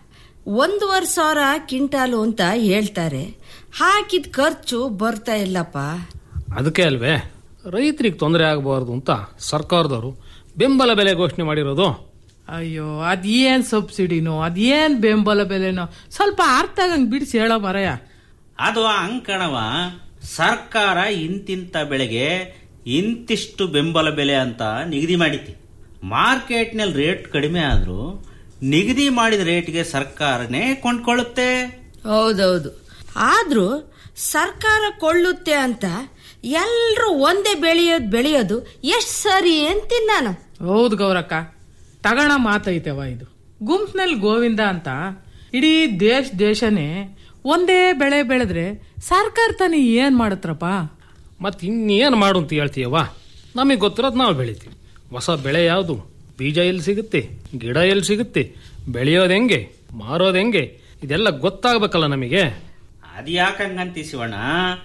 ಒಂದೂವರೆ ಸಾವಿರ ಕ್ವಿಂಟಾಲು ಅಂತ ಹೇಳ್ತಾರೆ ಹಾಕಿದ ಖರ್ಚು ಬರ್ತಾ ಇಲ್ಲಪ್ಪ ಅದಕ್ಕೆ ಅಲ್ವೇ ರೈತರಿಗೆ ತೊಂದರೆ ಆಗಬಾರ್ದು ಅಂತ ಸರ್ಕಾರದವರು ಬೆಂಬಲ ಬೆಲೆ ಘೋಷಣೆ ಮಾಡಿರೋದು ಅಯ್ಯೋ ಅದೇನ್ ಸಬ್ಸಿಡಿನೋ ಅದೇನ್ ಬೆಂಬಲ ಬೆಲೆನೋ ಸ್ವಲ್ಪ ಅರ್ಥ ಆಗಂಗ್ ಬಿಡಿಸಿ ಹೇಳೋ ಮರಯ ಅದು ಅಂಕಣವ ಸರ್ಕಾರ ಇಂತಿಂತ ಬೆಳೆಗೆ ಇಂತಿಷ್ಟು ಬೆಂಬಲ ಬೆಲೆ ಅಂತ ನಿಗದಿ ಮಾಡಿತಿ ಮಾರ್ಕೆಟ್ನಲ್ಲಿ ರೇಟ್ ಕಡಿಮೆ ಆದ್ರೂ ನಿಗದಿ ಮಾಡಿದ ರೇಟ್ಗೆ ಸರ್ಕಾರನೇ ಕೊಂಡ್ಕೊಳ್ಳುತ್ತೆ ಹೌದೌದು ಆದ್ರೂ ಸರ್ಕಾರ ಕೊಳ್ಳುತ್ತೆ ಅಂತ ಎಲ್ರು ಒಂದೇ ಬೆಳೆಯೋದು ಬೆಳೆಯೋದು ಎಷ್ಟ್ ಸರಿ ಅಂತೀನಿ ನಾನು ಹೌದು ಗೌರಕ್ಕ ತಗಣ ಮಾತೈತೆವ ಇದು ಗುಂಪ್ನಲ್ಲಿ ಗೋವಿಂದ ಅಂತ ಇಡೀ ದೇಶ ದೇಶನೇ ಒಂದೇ ಬೆಳೆ ಬೆಳೆದ್ರೆ ಸರ್ಕಾರ ತಾನೇ ಏನ್ ಮಾಡತ್ರಪ್ಪ ಮತ್ತೆ ಇನ್ನೇನು ಮಾಡು ಅಂತ ಹೇಳ್ತೀಯವ್ವ ನಮಗೆ ಗೊತ್ತಿರೋದು ನಾವು ಬೆಳಿತೀವಿ ಹೊಸ ಬೆಳೆ ಯಾವುದು ಬೀಜ ಎಲ್ಲಿ ಸಿಗುತ್ತೆ ಗಿಡ ಎಲ್ಲಿ ಸಿಗುತ್ತೆ ಬೆಳೆಯೋದು ಹೆಂಗೆ ಮಾರೋದು ಹೆಂಗೆ ಇದೆಲ್ಲ ಗೊತ್ತಾಗ್ಬೇಕಲ್ಲ ನಮಗೆ ಅದ್ ಯಾಕಂಗಂತಿ ಶಿವಣ್ಣ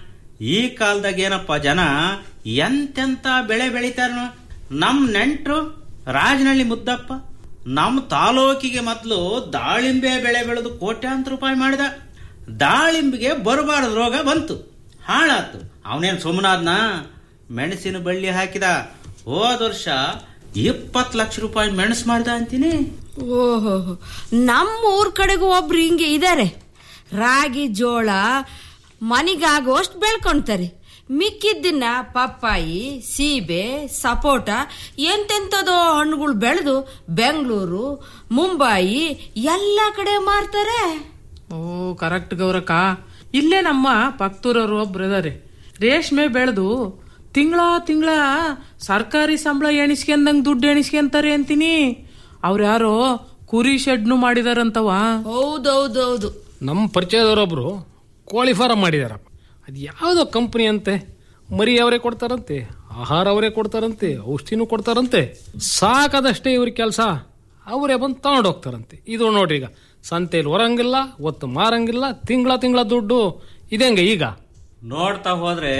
ಈ ಕಾಲದಾಗ ಏನಪ್ಪ ಜನ ಎಂತೆಂತ ಬೆಳೆ ಬೆಳಿತಾರ ನಮ್ ನೆಂಟ್ರು ರಾಜನಹಳ್ಳಿ ಮುದ್ದಪ್ಪ ನಮ್ ತಾಲೂಕಿಗೆ ಮೊದಲು ದಾಳಿಂಬೆ ಬೆಳೆ ಬೆಳೆದು ಕೋಟ್ಯಾಂತರ ರೂಪಾಯಿ ಮಾಡಿದ ದಾಳಿಂಬಿಗೆ ಬರಬಾರದು ರೋಗ ಬಂತು ಹಾಳಾತು ಅವನೇನ್ ಸುಮ್ಮನಾದ್ನ ಮೆಣಸಿನ ಬಳ್ಳಿ ಹಾಕಿದ ಹೋದ ವರ್ಷ ಇಪ್ಪತ್ತು ಲಕ್ಷ ರೂಪಾಯಿ ಮೆಣಸು ಮಾಡಿದ ಅಂತೀನಿ ಓಹೋ ನಮ್ಮ ಊರ್ ಕಡೆಗೂ ಒಬ್ರು ಹಿಂಗೆ ಇದಾರೆ ರಾಗಿ ಜೋಳ ಮನಿಗಾಗೋಷ್ಟು ಬೆಳ್ಕೊಂತಾರೆ ಮಿಕ್ಕಿದ್ದನ್ನ ಪಪ್ಪಾಯಿ ಸೀಬೆ ಸಪೋಟ ಎಂತೆಂಥದೋ ಹಣ್ಣುಗಳು ಬೆಳೆದು ಬೆಂಗಳೂರು ಮುಂಬಾಯಿ ಎಲ್ಲ ಕಡೆ ಮಾರ್ತಾರೆ ಓ ಕರೆಕ್ಟ್ ಗೌರಕ್ಕ ಇಲ್ಲೇ ನಮ್ಮ ಪಕ್ತೂರವ್ರು ಒಬ್ರು ಇದಾರೆ ರೇಷ್ಮೆ ಬೆಳೆದು ತಿಂಗಳ ತಿಂಗಳ ಸರ್ಕಾರಿ ಸಂಬಳ ಎಣಿಸ್ಕೊಂಡಂಗ್ ದುಡ್ಡು ಎಣಿಸ್ಕೊಂತಾರೆ ಅಂತೀನಿ ಅವ್ರು ಯಾರೋ ಕುರಿ ಶೆಡ್ನು ಮಾಡಿದಾರಂತವ ಹೌದೌದೌದು ನಮ್ಮ ಪರಿಚಯದವರೊಬ್ರು ಕೋಳಿ ಫಾರಂ ಮಾಡಿದಾರಪ್ಪ ಅದು ಯಾವುದೋ ಕಂಪನಿ ಅಂತೆ ಮರಿ ಅವರೇ ಕೊಡ್ತಾರಂತೆ ಆಹಾರ ಅವರೇ ಕೊಡ್ತಾರಂತೆ ಔಷಧಿನೂ ಕೊಡ್ತಾರಂತೆ ಸಾಕಾದಷ್ಟೇ ಇವ್ರ ಕೆಲಸ ಅವರೇ ಬಂದು ತಗೊಂಡು ಹೋಗ್ತಾರಂತೆ ಇದು ನೋಡ್ರಿ ಈಗ ಸಂತೆಯಲ್ಲಿ ಹೊರಂಗಿಲ್ಲ ಒತ್ತು ಮಾರಂಗಿಲ್ಲ ತಿಂಗಳ ತಿಂಗಳ ದುಡ್ಡು ಇದಂಗೆ ಈಗ ನೋಡ್ತಾ ಹೋದ್ರೆ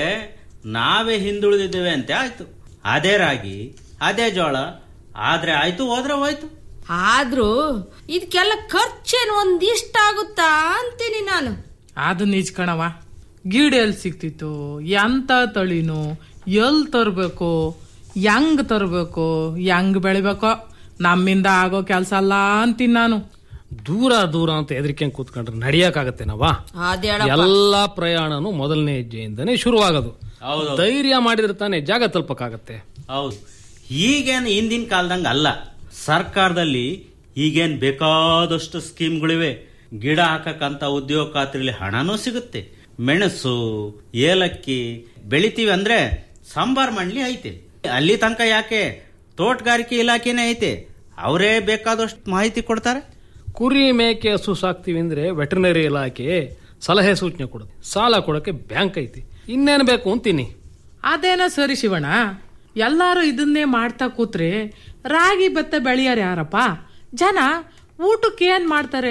ನಾವೇ ಹಿಂದುಳಿದಿದ್ದೇವೆ ಅಂತೆ ಆಯ್ತು ಅದೇ ರಾಗಿ ಅದೇ ಜೋಳ ಆದ್ರೆ ಆಯ್ತು ಹೋದ್ರೆ ಹೋಯ್ತು ಆದ್ರೂ ಇದಕ್ಕೆಲ್ಲ ಖರ್ಚೇನು ಒಂದಿಷ್ಟಾಗುತ್ತಾ ಅಂತೀನಿ ನಾನು ಅದು ನಿಜ ಕಣವ ಗಿಡ ಎಲ್ಲಿ ಸಿಕ್ತಿತ್ತು ಎಂತ ತಳಿನು ಎಲ್ಲಿ ತರಬೇಕು ಹೆಂಗ್ ತರಬೇಕು ಹೆಂಗ್ ಬೆಳಿಬೇಕೋ ನಮ್ಮಿಂದ ಆಗೋ ಕೆಲಸ ಅಲ್ಲ ಅಂತೀನಿ ನಾನು ದೂರ ದೂರ ಅಂತ ಹೆದರಿಕೆ ಕೂತ್ಕೊಂಡ್ರೆ ನಡಿಯಕ್ಕಾಗತ್ತೆ ನಾವಾ ಅದೇ ಎಲ್ಲಾ ಪ್ರಯಾಣನು ಮೊದಲನೇ ಹೆಜ್ಜೆಯಿಂದನೇ ಶುರುವಾಗೋದು ಹೌದು. ಧೈರ್ಯ ಮಾಡಿದ್ರೆ ತಾನೇ ಜಾಗ ತಲುಪಕ್ಕಾಗತ್ತೆ ಹೌದು ಈಗೇನು ಹಿಂದಿನ ಕಾಲದಂಗ ಅಲ್ಲ ಸರ್ಕಾರದಲ್ಲಿ ಈಗೇನ್ ಬೇಕಾದಷ್ಟು ಸ್ಕೀಮ್ಗಳಿವೆ ಗಿಡ ಹಾಕಕ್ಕಂತ ಉದ್ಯೋಗ ಖಾತ್ರಿಲಿ ಹಣನೂ ಸಿಗುತ್ತೆ ಮೆಣಸು ಏಲಕ್ಕಿ ಬೆಳಿತೀವಿ ಅಂದ್ರೆ ಸಾಂಬಾರ್ ಮಂಡ್ಲಿ ಐತೆ ಅಲ್ಲಿ ತನಕ ಯಾಕೆ ತೋಟಗಾರಿಕೆ ಇಲಾಖೆನೇ ಐತೆ ಅವರೇ ಬೇಕಾದಷ್ಟು ಮಾಹಿತಿ ಕೊಡ್ತಾರೆ ಕುರಿ ಮೇಕೆ ಹಸು ಸಾಕ್ತಿವಿ ಅಂದ್ರೆ ವೆಟರ್ನರಿ ಇಲಾಖೆ ಸಲಹೆ ಸೂಚನೆ ಕೊಡುತ್ತೆ ಸಾಲ ಕೊಡಕ್ಕೆ ಬ್ಯಾಂಕ್ ಐತಿ ಇನ್ನೇನು ಬೇಕು ಅಂತೀನಿ ಅದೇನ ಸರಿ ಶಿವಣ್ಣ ಎಲ್ಲಾರು ಇದನ್ನೇ ಮಾಡ್ತಾ ಕೂತ್ರೆ ರಾಗಿ ಭತ್ತ ಬೆಳೆಯಾರ ಯಾರಪ್ಪ ಜನ ಊಟಕ್ಕೆ ಏನ್ ಮಾಡ್ತಾರೆ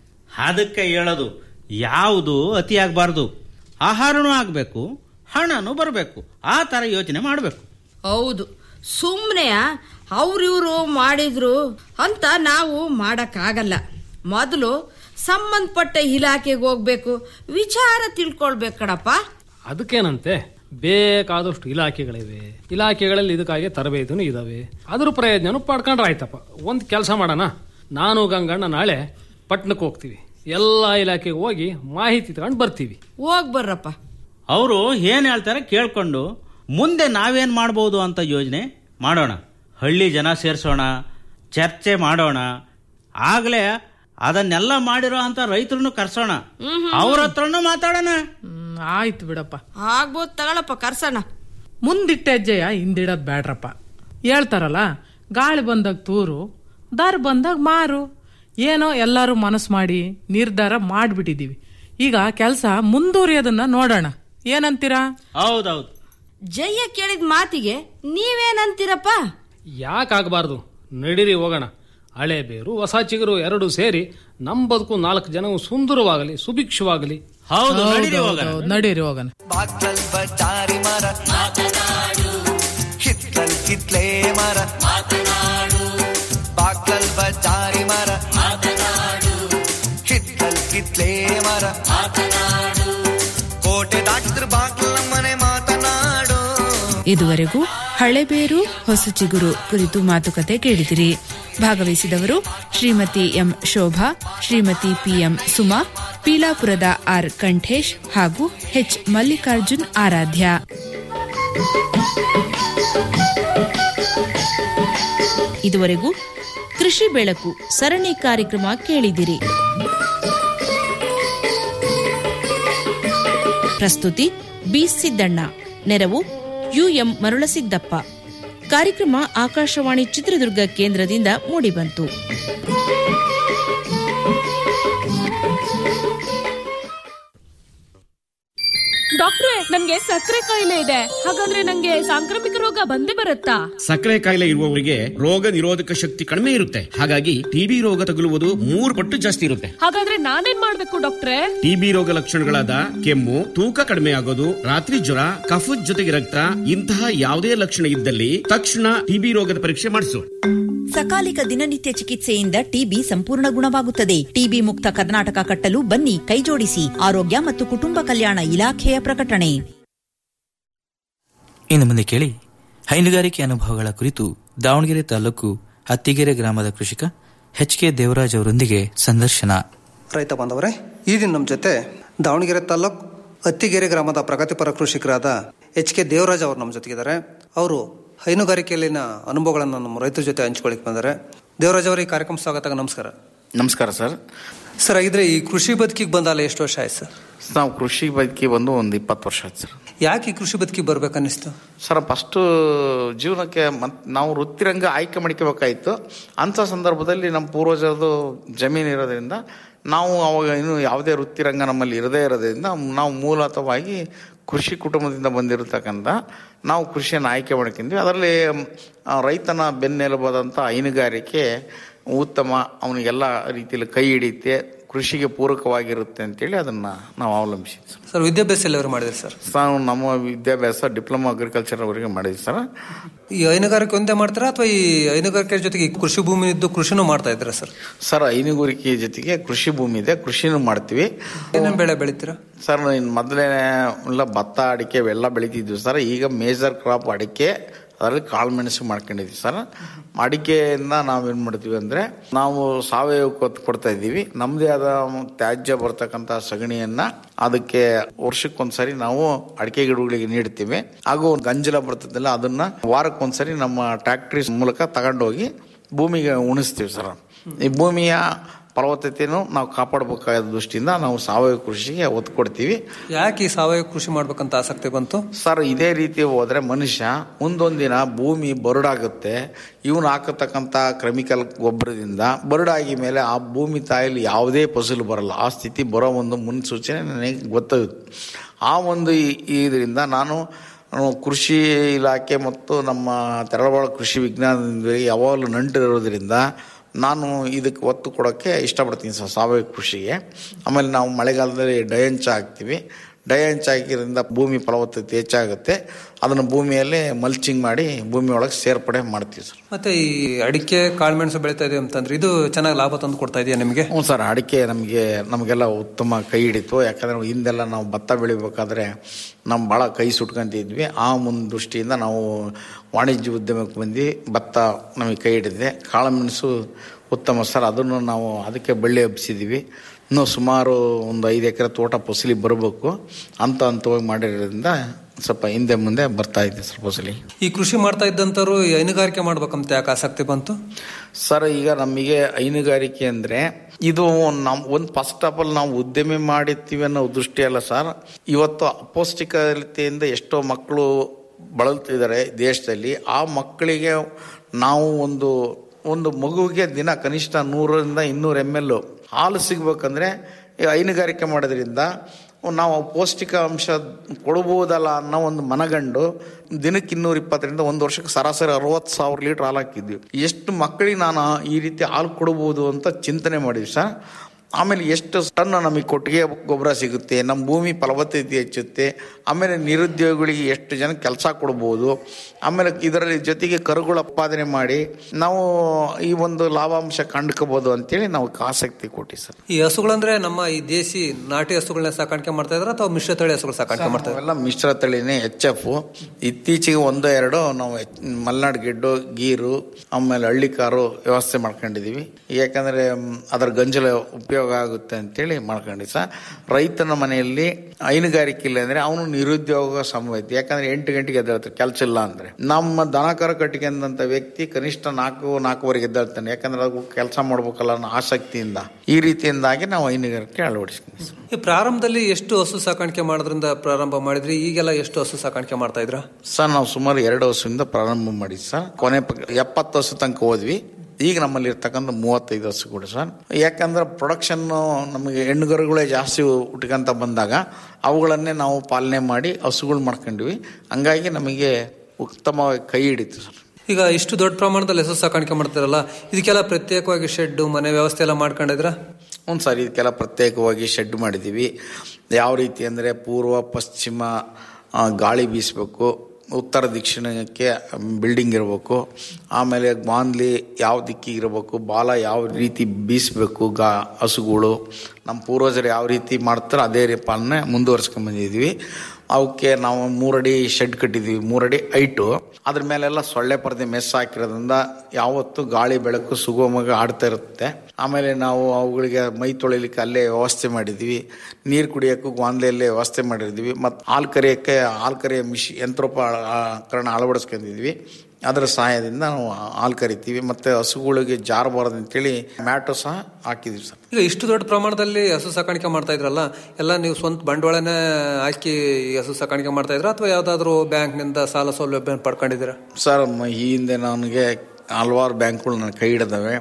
ಅದಕ್ಕೆ ಹೇಳೋದು ಯಾವುದು ಅತಿ ಆಗ್ಬಾರ್ದು ಆಹಾರನೂ ಆಗ್ಬೇಕು ಹಣನೂ ಬರಬೇಕು ಆ ತರ ಯೋಚನೆ ಮಾಡಬೇಕು ಹೌದು ಸುಮ್ಮನೆ ಅವ್ರಿವ್ರು ಮಾಡಿದ್ರು ಅಂತ ನಾವು ಮಾಡಕ್ಕಾಗಲ್ಲ ಮೊದಲು ಸಂಬಂಧಪಟ್ಟ ಇಲಾಖೆಗೆ ಹೋಗ್ಬೇಕು ವಿಚಾರ ತಿಳ್ಕೊಳ್ಬೇಕು ಕಣಪ್ಪ ಅದಕ್ಕೇನಂತೆ ಬೇಕಾದಷ್ಟು ಇಲಾಖೆಗಳಿವೆ ಇಲಾಖೆಗಳಲ್ಲಿ ಇದಕ್ಕಾಗಿ ತರಬೇತಿನೂ ಇದಾವೆ ಅದ್ರ ಪ್ರಯೋಜನ ಪಡ್ಕೊಂಡ್ರೆ ಆಯ್ತಪ್ಪ ಒಂದು ಕೆಲಸ ಮಾಡೋಣ ನಾನು ಗಂಗಣ್ಣ ನಾಳೆ ಪಟ್ಟಣಕ್ಕೆ ಹೋಗ್ತೀವಿ ಎಲ್ಲ ಇಲಾಖೆಗೆ ಹೋಗಿ ಮಾಹಿತಿ ತಗೊಂಡು ಬರ್ತೀವಿ ಹೋಗ್ ಬರ್ರಪ್ಪ ಅವರು ಏನ್ ಹೇಳ್ತಾರೆ ಕೇಳ್ಕೊಂಡು ಮುಂದೆ ನಾವೇನ್ ಮಾಡ್ಬೋದು ಅಂತ ಯೋಜನೆ ಮಾಡೋಣ ಹಳ್ಳಿ ಜನ ಸೇರ್ಸೋಣ ಚರ್ಚೆ ಮಾಡೋಣ ಆಗ್ಲೇ ಅದನ್ನೆಲ್ಲ ಮಾಡಿರೋ ಅಂತ ರೈತರನ್ನು ಕರ್ಸೋಣ ಅವ್ರ ಹತ್ರನೂ ಮಾತಾಡೋಣ ಹ್ಮ್, ಆಯ್ತು ಬಿಡಪ್ಪ ಆಗ್ಬೋದು ತಗೊಳಪ್ಪ ಕರ್ಸೋಣ ಮುಂದಿಟ್ಟ ಹೆಜ್ಜೆಯ ಹಿಂದಿಡೋದ್ ಬ್ಯಾಡ್ರಪ್ಪ ಹೇಳ್ತಾರಲ್ಲ ಗಾಳಿ ಬಂದಾಗ ತೂರು ದಾರ್ ಬಂದಾಗ ಮಾರು ಏನೋ ಎಲ್ಲರೂ ಮನಸ್ಸು ಮಾಡಿ ನಿರ್ಧಾರ ಮಾಡ್ಬಿಟ್ಟಿದೀವಿ ಈಗ ಕೆಲಸ ಮುಂದುವರಿಯೋದನ್ನ ನೋಡೋಣ ಏನಂತೀರಾ ಹೌದೌದು ಜಯ್ಯ ಕೇಳಿದ ಮಾತಿಗೆ ನೀವೇನಂತೀರಪ್ಪ ಯಾಕಾಗಬಾರ್ದು ನಡೀರಿ ಹೋಗೋಣ ಹಳೆ ಬೇರು ಹೊಸ ಚಿಗುರು ಎರಡು ಸೇರಿ ನಮ್ಮ ಬದುಕು ನಾಲ್ಕು ಜನವು ಸುಂದರವಾಗಲಿ ಸುಭಿಕ್ಷವಾಗಲಿ ಹೌದು ಹೌದು, ನಡೀರಿ ಹೌದು, ಹೋಗೋಣ. ಹೌದು, ನಡೀರಿ ಹೋಗೋಣ ಬಾಕಲ್ ಬಚಾರಿ ಮರ ಮಾತನಾಡು ಹಿತ್ತಲ್ ಕಿತ್ಲೆ ಮರ ಮಾತನಾಡು ಬಾಕಲ್ ಬಚಾರಿ ಮರ ಮಾತನಾಡು ಹಿತ್ತಲ್ ಕಿತ್ಲೆ ಮರ ಮಾತನಾಡು ಕೋಟೆ ದಾಟಿದ್ರ ಬಾಕ್ಲ ಮನೆ ಮಾತನಾಡು ಇದುವರೆಗೂ ಹಳೆಬೇರು ಹೊಸ ಚಿಗುರು ಕುರಿತು ಮಾತುಕತೆ ಕೇಳಿದಿರಿ ಭಾಗವಹಿಸಿದವರು ಶ್ರೀಮತಿ ಎಂ ಶೋಭಾ ಶ್ರೀಮತಿ ಪಿಎಂ ಸುಮಾ ಪೀಲಾಪುರದ ಆರ್ ಕಂಠೇಶ್ ಹಾಗೂ ಎಚ್ ಮಲ್ಲಿಕಾರ್ಜುನ್ ಆರಾಧ್ಯ ಇದುವರೆಗೂ ಕೃಷಿ ಬೆಳಕು ಸರಣಿ ಕಾರ್ಯಕ್ರಮ ಕೇಳಿದಿರಿ ಪ್ರಸ್ತುತಿ ಬಿ ಸಿದ್ದಣ್ಣ ನೆರವು ಯುಎಂ ಮರುಳಸಿದ್ದಪ್ಪ ಕಾರ್ಯಕ್ರಮ ಆಕಾಶವಾಣಿ ಚಿತ್ರದುರ್ಗ ಕೇಂದ್ರದಿಂದ ಮೂಡಿಬಂತು ಡಾಕ್ಟ್ರೆ ನನ್ಗೆ ಸಕ್ಕರೆ ಕಾಯಿಲೆ ಇದೆ ಹಾಗಾದ್ರೆ ನಂಗೆ ಸಾಂಕ್ರಾಮಿಕ ರೋಗ ಬಂದೇ ಬರುತ್ತಾ ಸಕ್ಕರೆ ಕಾಯಿಲೆ ಇರುವವರಿಗೆ ರೋಗ ನಿರೋಧಕ ಶಕ್ತಿ ಕಡಿಮೆ ಇರುತ್ತೆ ಹಾಗಾಗಿ ಟಿಬಿ ರೋಗ ತಗುಲುವುದು ಮೂರು ಪಟ್ಟು ಜಾಸ್ತಿ ಇರುತ್ತೆ ಹಾಗಾದ್ರೆ ನಾನೇನ್ ಮಾಡ್ಬೇಕು ಡಾಕ್ಟ್ರೆ ಟಿಬಿ ರೋಗ ಲಕ್ಷಣಗಳಾದ ಕೆಮ್ಮು ತೂಕ ಕಡಿಮೆ ಆಗೋದು ರಾತ್ರಿ ಜ್ವರ ಕಫದ ಜೊತೆಗೆ ರಕ್ತ ಇಂತಹ ಯಾವುದೇ ಲಕ್ಷಣ ಇದ್ದಲ್ಲಿ ತಕ್ಷಣ ಟಿಬಿ ರೋಗದ ಪರೀಕ್ಷೆ ಮಾಡಿಸು ಸಕಾಲಿಕ ದಿನನಿತ್ಯ ಚಿಕಿತ್ಸೆಯಿಂದ ಟಿಬಿ ಸಂಪೂರ್ಣ ಗುಣವಾಗುತ್ತದೆ ಟಿಬಿ ಮುಕ್ತ ಕರ್ನಾಟಕ ಕಟ್ಟಲು ಬನ್ನಿ ಕೈಜೋಡಿಸಿ ಆರೋಗ್ಯ ಮತ್ತು ಕುಟುಂಬ ಕಲ್ಯಾಣ ಇಲಾಖೆಯ ಪ್ರಕಟಣೆ ಇನ್ನು ಮುಂದೆ ಕೇಳಿ ಹೈನುಗಾರಿಕೆ ಅನುಭವಗಳ ಕುರಿತು ದಾವಣಗೆರೆ ತಾಲೂಕು ಹತ್ತಿಗೆರೆ ಗ್ರಾಮದ ಕೃಷಿಕ ಎಚ್ ಕೆ ದೇವರಾಜ್ ಅವರೊಂದಿಗೆ ಸಂದರ್ಶನ ರೈತ ಬಾಂಧವರೇ ಈ ದಿನ ನಮ್ಮ ಜೊತೆ ದಾವಣಗೆರೆ ತಾಲೂಕು ಅತ್ತಿಗೆರೆ ಗ್ರಾಮದ ಪ್ರಗತಿಪರ ಕೃಷಿಕರಾದ ಎಚ್ ಕೆ ದೇವರಾಜ್ ಅವರು ನಮ್ಮ ಜೊತೆಗಿದ್ದಾರೆ ಅವರು ಹೈನುಗಾರಿಕೆಯಲ್ಲಿನ ಅನುಭವಗಳನ್ನು ನಮ್ಮ ರೈತರ ಜೊತೆ ಹಂಚ್ಕೊಳ್ಳಿಕ್ಕೆ ಬಂದರೆ ದೇವರಾಜ್ ಅವರ ಈ ಕಾರ್ಯಕ್ರಮ ಸ್ವಾಗತ ನಮಸ್ಕಾರ ನಮಸ್ಕಾರ ಸರ್ ಸರ್ ಹಾಗಿದ್ರೆ ಈ ಕೃಷಿ ಬದುಕಿಗೆ ಬಂದಲ್ಲ ಎಷ್ಟು ವರ್ಷ ಆಯ್ತು ಸರ್ ನಾವು ಕೃಷಿ ಬದುಕಿ ಬಂದು ಒಂದು ಇಪ್ಪತ್ತು ವರ್ಷ ಆಯ್ತು ಸರ್ ಯಾಕೆ ಈ ಕೃಷಿ ಬದುಕಿಗೆ ಬರ್ಬೇಕನ್ನಿಸ್ತು ಸರ್ ಫಸ್ಟು ಜೀವನಕ್ಕೆ ಮತ್ ನಾವು ವೃತ್ತಿರಂಗ ಆಯ್ಕೆ ಮಾಡ್ಕೋಬೇಕಾಯಿತು ಅಂಥ ಸಂದರ್ಭದಲ್ಲಿ ನಮ್ಮ ಪೂರ್ವಜರದು ಜಮೀನು ಇರೋದ್ರಿಂದ ನಾವು ಅವಾಗ ಇನ್ನು ಯಾವುದೇ ವೃತ್ತಿರಂಗ ನಮ್ಮಲ್ಲಿ ಇರದೇ ಇರೋದ್ರಿಂದ ನಾವು ಮೂಲತಃವಾಗಿ ಕೃಷಿ ಕುಟುಂಬದಿಂದ ಬಂದಿರತಕ್ಕಂಥ ನಾವು ಕೃಷಿಯನ್ನು ಆಯ್ಕೆ ಮಾಡ್ಕೊಂಡ್ವಿ ಅದರಲ್ಲಿ ಆ, ರೈತನ ಬೆನ್ನೆಲುಬಾದಂಥ ಹೈನುಗಾರಿಕೆ ಉತ್ತಮ ಅವನಿಗೆಲ್ಲ ರೀತಿಯಲ್ಲಿ ಕೈ ಹಿಡಿಯುತ್ತೆ ಕೃಷಿಗೆ ಪೂರಕವಾಗಿರುತ್ತೆ ಅಂತೇಳಿ ಅದನ್ನ ನಾವು ಅವಲಂಬಿಸಿದ್ವಿ ಸರ್. ಸರ್ ವಿದ್ಯಾಭ್ಯಾಸ ಎಲ್ಲವರು ಮಾಡಿದ್ರಿ ಸರ್ ನಾವು ನಮ್ಮ ವಿದ್ಯಾಭ್ಯಾಸ ಡಿಪ್ಲೊಮಾ ಅಗ್ರಿಕಲ್ಚರ್ ಅವರಿಗೆ ಮಾಡಿದ್ವಿ ಸರ್ ಈ ಹೈನುಗಾರಿಕೆ ಒಂದೇ ಮಾಡ್ತಾರಾ ಅಥವಾ ಈ ಹೈನುಗಾರಿಕೆ ಜೊತೆಗೆ ಈ ಕೃಷಿ ಭೂಮಿ ಇದ್ದು ಕೃಷಿನೂ ಮಾಡ್ತಾ ಇದ್ದೀರಾ ಸರ್ ಸರ್ ಹೈನುಗಾರಿಕೆ ಜೊತೆಗೆ ಕೃಷಿ ಭೂಮಿ ಇದೆ ಕೃಷಿನೂ ಮಾಡ್ತೀವಿ ಏನೇನು ಬೆಳೆ ಬೆಳಿತೀರಾ ಸರ್ ಇನ್ನು ಮೊದಲೇ ಎಲ್ಲ ಭತ್ತ ಅಡಿಕೆ ಇವೆಲ್ಲ ಬೆಳಿತಿದ್ವಿ ಸರ್ ಈಗ ಮೇಜರ್ ಕ್ರಾಪ್ ಅಡಿಕೆ ಅದರಲ್ಲಿ ಕಾಳು ಮೆಣಸು ಮಾಡ್ಕೊಂಡಿದ್ವಿ ಸರ್ ಅಡಿಕೆಯಿಂದ ನಾವೇನು ಮಾಡ್ತೀವಿ ಅಂದರೆ ನಾವು ಸಾವಯವ ಕೊತ್ತು ಕೊಡ್ತಾ ಇದ್ದೀವಿ ನಮ್ಮದೇ ಆದ ತ್ಯಾಜ್ಯ ಬರ್ತಕ್ಕಂಥ ಸಗಣಿಯನ್ನ ಅದಕ್ಕೆ ವರ್ಷಕ್ಕೊಂದ್ಸರಿ ನಾವು ಅಡಿಕೆ ಗಿಡಗಳಿಗೆ ನೀಡ್ತೀವಿ ಹಾಗೂ ಗಂಜಲ ಬರ್ತದಲ್ಲ ಅದನ್ನ ವಾರಕ್ಕೊಂದ್ಸರಿ ನಮ್ಮ ಟ್ಯಾಕ್ಟ್ರಿ ಮೂಲಕ ತಗೊಂಡೋಗಿ ಭೂಮಿಗೆ ಉಣಿಸ್ತೀವಿ ಸರ್ ಈ ಭೂಮಿಯ ಫಲವತ್ತತೆಯನ್ನು ನಾವು ಕಾಪಾಡಬೇಕಾದ ದೃಷ್ಟಿಯಿಂದ ನಾವು ಸಾವಯವ ಕೃಷಿಗೆ ಒತ್ತು ಕೊಡ್ತೀವಿ ಯಾಕೆ ಈ ಸಾವಯವ ಕೃಷಿ ಮಾಡ್ಬೇಕಂತ ಆಸಕ್ತಿ ಬಂತು ಸರ್ ಇದೇ ರೀತಿ ಹೋದ್ರೆ ಮನುಷ್ಯ ಮುಂದೊಂದಿನ ಭೂಮಿ ಬರಡಾಗುತ್ತೆ ಇವನು ಹಾಕತಕ್ಕಂಥ ಕೆಮಿಕಲ್ ಗೊಬ್ಬರದಿಂದ ಬರಡಾಗಿ ಮೇಲೆ ಆ ಭೂಮಿ ತಾಯಲ್ಲಿ ಯಾವುದೇ ಫಸಲು ಬರಲ್ಲ ಆ ಸ್ಥಿತಿ ಬರೋ ಒಂದು ಮುನ್ಸೂಚನೆ ನನಗೆ ಗೊತ್ತಾಗುತ್ತೆ ಆ ಒಂದು ಇದರಿಂದ ನಾನು ನಾನು ಕೃಷಿ ಇಲಾಖೆ ಮತ್ತು ನಮ್ಮ ತೆರಳವಾಳ ಕೃಷಿ ವಿಜ್ಞಾನದಿಂದ ಯಾವಾಗಲೂ ನಂಟಿರೋದ್ರಿಂದ ನಾನು ಇದಕ್ಕೆ ಒತ್ತು ಕೊಡೋಕ್ಕೆ ಇಷ್ಟಪಡ್ತೀನಿ ಸರ್ ಸಾವಯವ ಕೃಷಿಗೆ ಆಮೇಲೆ ನಾವು ಮಳೆಗಾಲದಲ್ಲಿ ಡಯಂಚ ಹಾಕ್ತೀವಿ ಡಯಂಚ ಹಾಕಿದ್ರಿಂದ ಭೂಮಿ ಫಲವತ್ತತೆ ಹೆಚ್ಚಾಗುತ್ತೆ ಅದನ್ನು ಭೂಮಿಯಲ್ಲಿ ಮಲ್ಚಿಂಗ್ ಮಾಡಿ ಭೂಮಿ ಒಳಗೆ ಸೇರ್ಪಡೆ ಮಾಡ್ತೀವಿ ಸರ್ ಮತ್ತೆ ಈ ಅಡಿಕೆ ಕಾಳುಮೆಣಸು ಬೆಳೀತಾ ಇದೀವಿ ಅಂತಂದ್ರೆ ಇದು ಚೆನ್ನಾಗಿ ಲಾಭ ತಂದು ಕೊಡ್ತಾ ಇದೆಯಾ ನಿಮಗೆ ಹ್ಞೂ ಸರ್ ಅಡಿಕೆ ನಮಗೆ ನಮಗೆಲ್ಲ ಉತ್ತಮ ಕೈ ಹಿಡಿತು ಯಾಕಂದ್ರೆ ಹಿಂದೆಲ್ಲ ನಾವು ಭತ್ತ ಬೆಳಿಬೇಕಾದ್ರೆ ನಮ್ಮ ಭಾಳ ಕೈ ಸುಟ್ಕೊಂತಿದ್ವಿ ಆ ಮುಂದ್ ದೃಷ್ಟಿಯಿಂದ ನಾವು ವಾಣಿಜ್ಯ ಉದ್ಯಮಕ್ಕೆ ಬಂದು ಭತ್ತ ನಮಗೆ ಕೈ ಹಿಡಿದಿದೆ ಕಾಳುಮೆಣಸು ಉತ್ತಮ ಸರ್ ಅದನ್ನು ನಾವು ಅದಕ್ಕೆ ಬಳ್ಳಿ ಹಬ್ಸಿದ್ದೀವಿ ಇನ್ನೂ ಸುಮಾರು ಒಂದು ಐದು ಎಕರೆ ತೋಟ ಫಸಲಿ ಬರಬೇಕು ಅಂತ ಹಂತವಾಗಿ ಮಾಡಿರೋದ್ರಿಂದ ಸ್ವಲ್ಪ ಹಿಂದೆ ಮುಂದೆ ಬರ್ತಾ ಇದೆ ಸರ್ ಫಸಲಿ ಈ ಕೃಷಿ ಮಾಡ್ತಾ ಇದ್ದಂತವ್ರು ಈ ಹೈನುಗಾರಿಕೆ ಮಾಡ್ಬೇಕಂತ ಯಾಕೆ ಆಸಕ್ತಿ ಬಂತು ಸರ್ ಈಗ ನಮಗೆ ಹೈನುಗಾರಿಕೆ ಅಂದರೆ ಇದು ನಮ್ ಒಂದು ಫಸ್ಟ್ ಆಫ್ ಆಲ್ ನಾವು ಉದ್ಯಮಿ ಮಾಡಿರ್ತೀವಿ ಅನ್ನೋ ದೃಷ್ಟಿ ಅಲ್ಲ ಸರ್ ಇವತ್ತು ಅಪೌಷ್ಟಿಕತೆಯಿಂದ ಎಷ್ಟೋ ಮಕ್ಕಳು ಬಳಲ್ತಿದ್ದಾರೆ ದೇಶದಲ್ಲಿ ಆ ಮಕ್ಕಳಿಗೆ ನಾವು ಒಂದು ಒಂದು ಮಗುವಿಗೆ ದಿನ ಕನಿಷ್ಠ ನೂರರಿಂದ ಇನ್ನೂರು ಎಮ್ ಎಲ್ ಹಾಲು ಸಿಗ್ಬೇಕಂದ್ರೆ ಈ ಹೈನುಗಾರಿಕೆ ಮಾಡೋದ್ರಿಂದ ನಾವು ಪೌಷ್ಟಿಕಾಂಶ ಕೊಡ್ಬೋದಲ್ಲ ಅನ್ನೋ ಒಂದು ಮನಗಂಡು ದಿನಕ್ಕೆ ಇನ್ನೂರ ಇಪ್ಪತ್ತರಿಂದ ಒಂದು ವರ್ಷಕ್ಕೆ ಸರಾಸರಿ ಅರವತ್ತು ಸಾವಿರ ಲೀಟರ್ ಹಾಲು ಹಾಕಿದ್ವಿ ಎಷ್ಟು ಮಕ್ಕಳಿಗೆ ನಾನು ಈ ರೀತಿ ಹಾಲು ಕೊಡ್ಬೋದು ಅಂತ ಚಿಂತನೆ ಮಾಡಿದ್ವಿ ಸರ್ ಆಮೇಲೆ ಎಷ್ಟು ಟನ್ ನಮಗೆ ಕೊಟ್ಟಿಗೆ ಗೊಬ್ಬರ ಸಿಗುತ್ತೆ ನಮ್ಮ ಭೂಮಿ ಫಲವತ್ತತೆ ಹೆಚ್ಚುತ್ತೆ ಆಮೇಲೆ ನಿರುದ್ಯೋಗಿಗಳಿಗೆ ಎಷ್ಟು ಜನ ಕೆಲಸ ಕೊಡ್ಬೋದು ಆಮೇಲೆ ಇದರಲ್ಲಿ ಜೊತೆಗೆ ಕರುಗಳ ಉತ್ಪಾದನೆ ಮಾಡಿ ನಾವು ಈ ಒಂದು ಲಾಭಾಂಶ ಕಂಡ್ಕೋಬಹುದು ಅಂತೇಳಿ ನಾವು ಆಸಕ್ತಿ ಕೊಟ್ಟಿ ಸರ್ ಈ ಹಸುಗಳಂದ್ರೆ ನಮ್ಮ ಈ ದೇಸಿ ನಾಟಿ ಹಸುಗಳನ್ನ ಸಾಕಾಣಿಕೆ ಮಾಡ್ತಾ ಇದ್ರ ಅಥವಾ ಮಿಶ್ರ ತಳಿ ಹಸುಗಳು ಸಾಕಾಣಿಕೆ ಮಾಡ್ತಾ ಇದ್ರ ಎಲ್ಲ ಮಿಶ್ರ ತಳಿನೇ ಎಚ್ ಎಫ್ ಇತ್ತೀಚೆಗೆ ಒಂದು ಎರಡು ನಾವು ಎಚ್- ಮಲ್ನಾಡ್ ಗಿಡ್ಡು ಗೀರು ಆಮೇಲೆ ಹಳ್ಳಿಕಾರು ವ್ಯವಸ್ಥೆ ಮಾಡ್ಕೊಂಡಿದೀವಿ ಯಾಕಂದ್ರೆ ಮ್, ಅದರ ಗಂಜಲ ಉಪಯೋಗ ಆಗುತ್ತೆ ಅಂತೇಳಿ ಮಾಡ್ಕೊಂಡಿವಿ ಸರ್ ರೈತನ ಮನೆಯಲ್ಲಿ ಹೈನುಗಾರಿಕೆ ಇಲ್ಲ ಅಂದ್ರೆ ಅವನು ನಿರುದ್ಯೋಗ ಸಂಭವಿತ ಯಾಕಂದ್ರೆ ಎಂಟು ಗಂಟೆಗೆ ಎದ್ದೇಳ್ತಾರೆ ಕೆಲಸ ಇಲ್ಲ ಅಂದ್ರೆ ನಮ್ಮ ದನಕರ ಕಟ್ಟಿಗೆಂದಂತ ವ್ಯಕ್ತಿ ಕನಿಷ್ಠ ನಾಲ್ಕು ನಾಲ್ಕುವರೆಗೆ ಎದ್ದೇಳ್ತಾನೆ ಯಾಕಂದ್ರೆ ಅದು ಕೆಲಸ ಮಾಡ್ಬೇಕಲ್ಲ ಅನ್ನೋ ಆಸಕ್ತಿಯಿಂದ ಈ ರೀತಿಯಿಂದಾಗಿ ನಾವು ಹೈನುಗಾರಿಕೆ ಅಳವಡಿಸ್ತೀವಿ ಸರ್. ಈ ಪ್ರಾರಂಭದಲ್ಲಿ ಎಷ್ಟು ಹಸು ಸಾಕಾಣಿಕೆ ಮಾಡೋದ್ರಿಂದ ಪ್ರಾರಂಭ ಮಾಡಿದ್ರಿ ಈಗೆಲ್ಲ ಎಷ್ಟು ಹಸು ಸಾಕಾಣಿಕೆ ಮಾಡ್ತಾ ಇದ್ರ ಸರ್ ನಾವು ಸುಮಾರು ಎರಡು ವರ್ಷದಿಂದ ಪ್ರಾರಂಭ ಮಾಡಿದ್ವಿ ಸರ್ ಕೊನೆ ಪ- ಎಪ್ಪತ್ತು ವರ್ಷ ತನಕ ಹೋದ್ವಿ ಈಗ ನಮ್ಮಲ್ಲಿ ಇರ್ತಕ್ಕಂಥ ಮೂವತ್ತೈದು ಹಸುಗಳು ಸರ್ ಯಾಕಂದ್ರೆ ಪ್ರೊಡಕ್ಷನ್ ನಮಗೆ ಹೆಣ್ಣುಗರುಗಳೇ ಜಾಸ್ತಿ ಹುಟ್ಕೊಂತ ಬಂದಾಗ ಅವುಗಳನ್ನೇ ನಾವು ಪಾಲನೆ ಮಾಡಿ ಹಸುಗಳು ಮಾಡ್ಕೊಂಡ್ವಿ ಹಂಗಾಗಿ ನಮಗೆ ಉತ್ತಮವಾಗಿ ಕೈ ಹಿಡಿತು ಸರ್ ಈಗ ಇಷ್ಟು ದೊಡ್ಡ ಪ್ರಮಾಣದಲ್ಲಿ ಹಸು ಸಾಕಾಣಿಕೆ ಮಾಡ್ತಾರಲ್ಲ ಇದಕ್ಕೆಲ್ಲ ಪ್ರತ್ಯೇಕವಾಗಿ ಶೆಡ್ ಮನೆ ವ್ಯವಸ್ಥೆ ಎಲ್ಲ ಮಾಡ್ಕೊಂಡಿದ್ರ ಹ್ಞೂ ಸರ್ ಇದಕ್ಕೆಲ್ಲ ಪ್ರತ್ಯೇಕವಾಗಿ ಶೆಡ್ ಮಾಡಿದ್ದೀವಿ ಯಾವ ರೀತಿ ಅಂದರೆ ಪೂರ್ವ ಪಶ್ಚಿಮ ಆ, ಗಾಳಿ ಬೀಸಬೇಕು ಉತ್ತರ ದಕ್ಷಿಣಕ್ಕೆ ಬಿಲ್ಡಿಂಗ್ ಇರಬೇಕು ಆಮೇಲೆ ಬಾಂದ್ಲಿ ಯಾವ ದಿಕ್ಕಿಗೆ ಇರಬೇಕು ಬಾಲ ಯಾವ ರೀತಿ ಬೀಸಬೇಕು ಗಾ ಹಸುಗಳು ನಮ್ಮ ಪೂರ್ವಜರು ಯಾವ ರೀತಿ ಮಾಡ್ತಾರೋ ಅದೇ ರೀ ಪಾಲನೆ ಮುಂದುವರ್ಸ್ಕೊಂಡ್ ಬಂದಿದ್ವಿ ಅವಕ್ಕೆ ನಾವು ಮೂರಡಿ ಶೆಡ್ ಕಟ್ಟಿದ್ವಿ ಮೂರಡಿ ಹೈಟು ಅದ್ರ ಮೇಲೆಲ್ಲ ಸೊಳ್ಳೆ ಪರದೆ ಮೆಸ್ ಹಾಕಿರೋದ್ರಿಂದ ಯಾವತ್ತು ಗಾಳಿ ಬೆಳಕು ಸುಗಮವಾಗಿ ಆಡ್ತಾ ಇರುತ್ತೆ ಆಮೇಲೆ ನಾವು ಅವುಗಳಿಗೆ ಮೈ ತೊಳಿಲಿಕ್ಕೆ ಅಲ್ಲೇ ವ್ಯವಸ್ಥೆ ಮಾಡಿದ್ವಿ ನೀರು ಕುಡಿಯೋಕ್ಕೂ ಗಾಂದ್ಲೆಯಲ್ಲೇ ವ್ಯವಸ್ಥೆ ಮಾಡಿದ್ವಿ ಮತ್ತು ಹಾಲು ಕರಿಯೋಕ್ಕೆ ಹಾಲು ಕರಿಯೋ ಮಿಷಿ ಯಂತ್ರೋಪಕರಣ ಅಳವಡಿಸ್ಕೊಂಡಿದ್ವಿ ಅದರ ಸಹಾಯದಿಂದ ನಾವು ಹಾಲು ಕರಿತೀವಿ ಮತ್ತು ಹಸುಗಳಿಗೆ ಜಾರಬಾರದು ಅಂತೇಳಿ ಮ್ಯಾಟು ಸಹ ಹಾಕಿದ್ವಿ ಸರ್ ಈಗ ಇಷ್ಟು ದೊಡ್ಡ ಪ್ರಮಾಣದಲ್ಲಿ ಹಸು ಸಾಕಾಣಿಕೆ ಮಾಡ್ತಾ ಇದ್ರಲ್ಲ ಎಲ್ಲ ನೀವು ಸ್ವಂತ ಬಂಡವಾಳನೇ ಹಾಕಿ ಈ ಹಸು ಸಾಕಾಣಿಕೆ ಮಾಡ್ತಾ ಇದ್ರ ಅಥವಾ ಯಾವ್ದಾದ್ರು ಬ್ಯಾಂಕ್ನಿಂದ ಸಾಲ ಸೌಲಭ್ಯ ಪಡ್ಕೊಂಡಿದ್ದೀರಾ ಸರ್ ಮ- ಈ ಹಿಂದೆ ನನಗೆ ಹಲವಾರು ಬ್ಯಾಂಕ್ಗಳು ನನ್ನ ಕೈ ಹಿಡಿದವೆ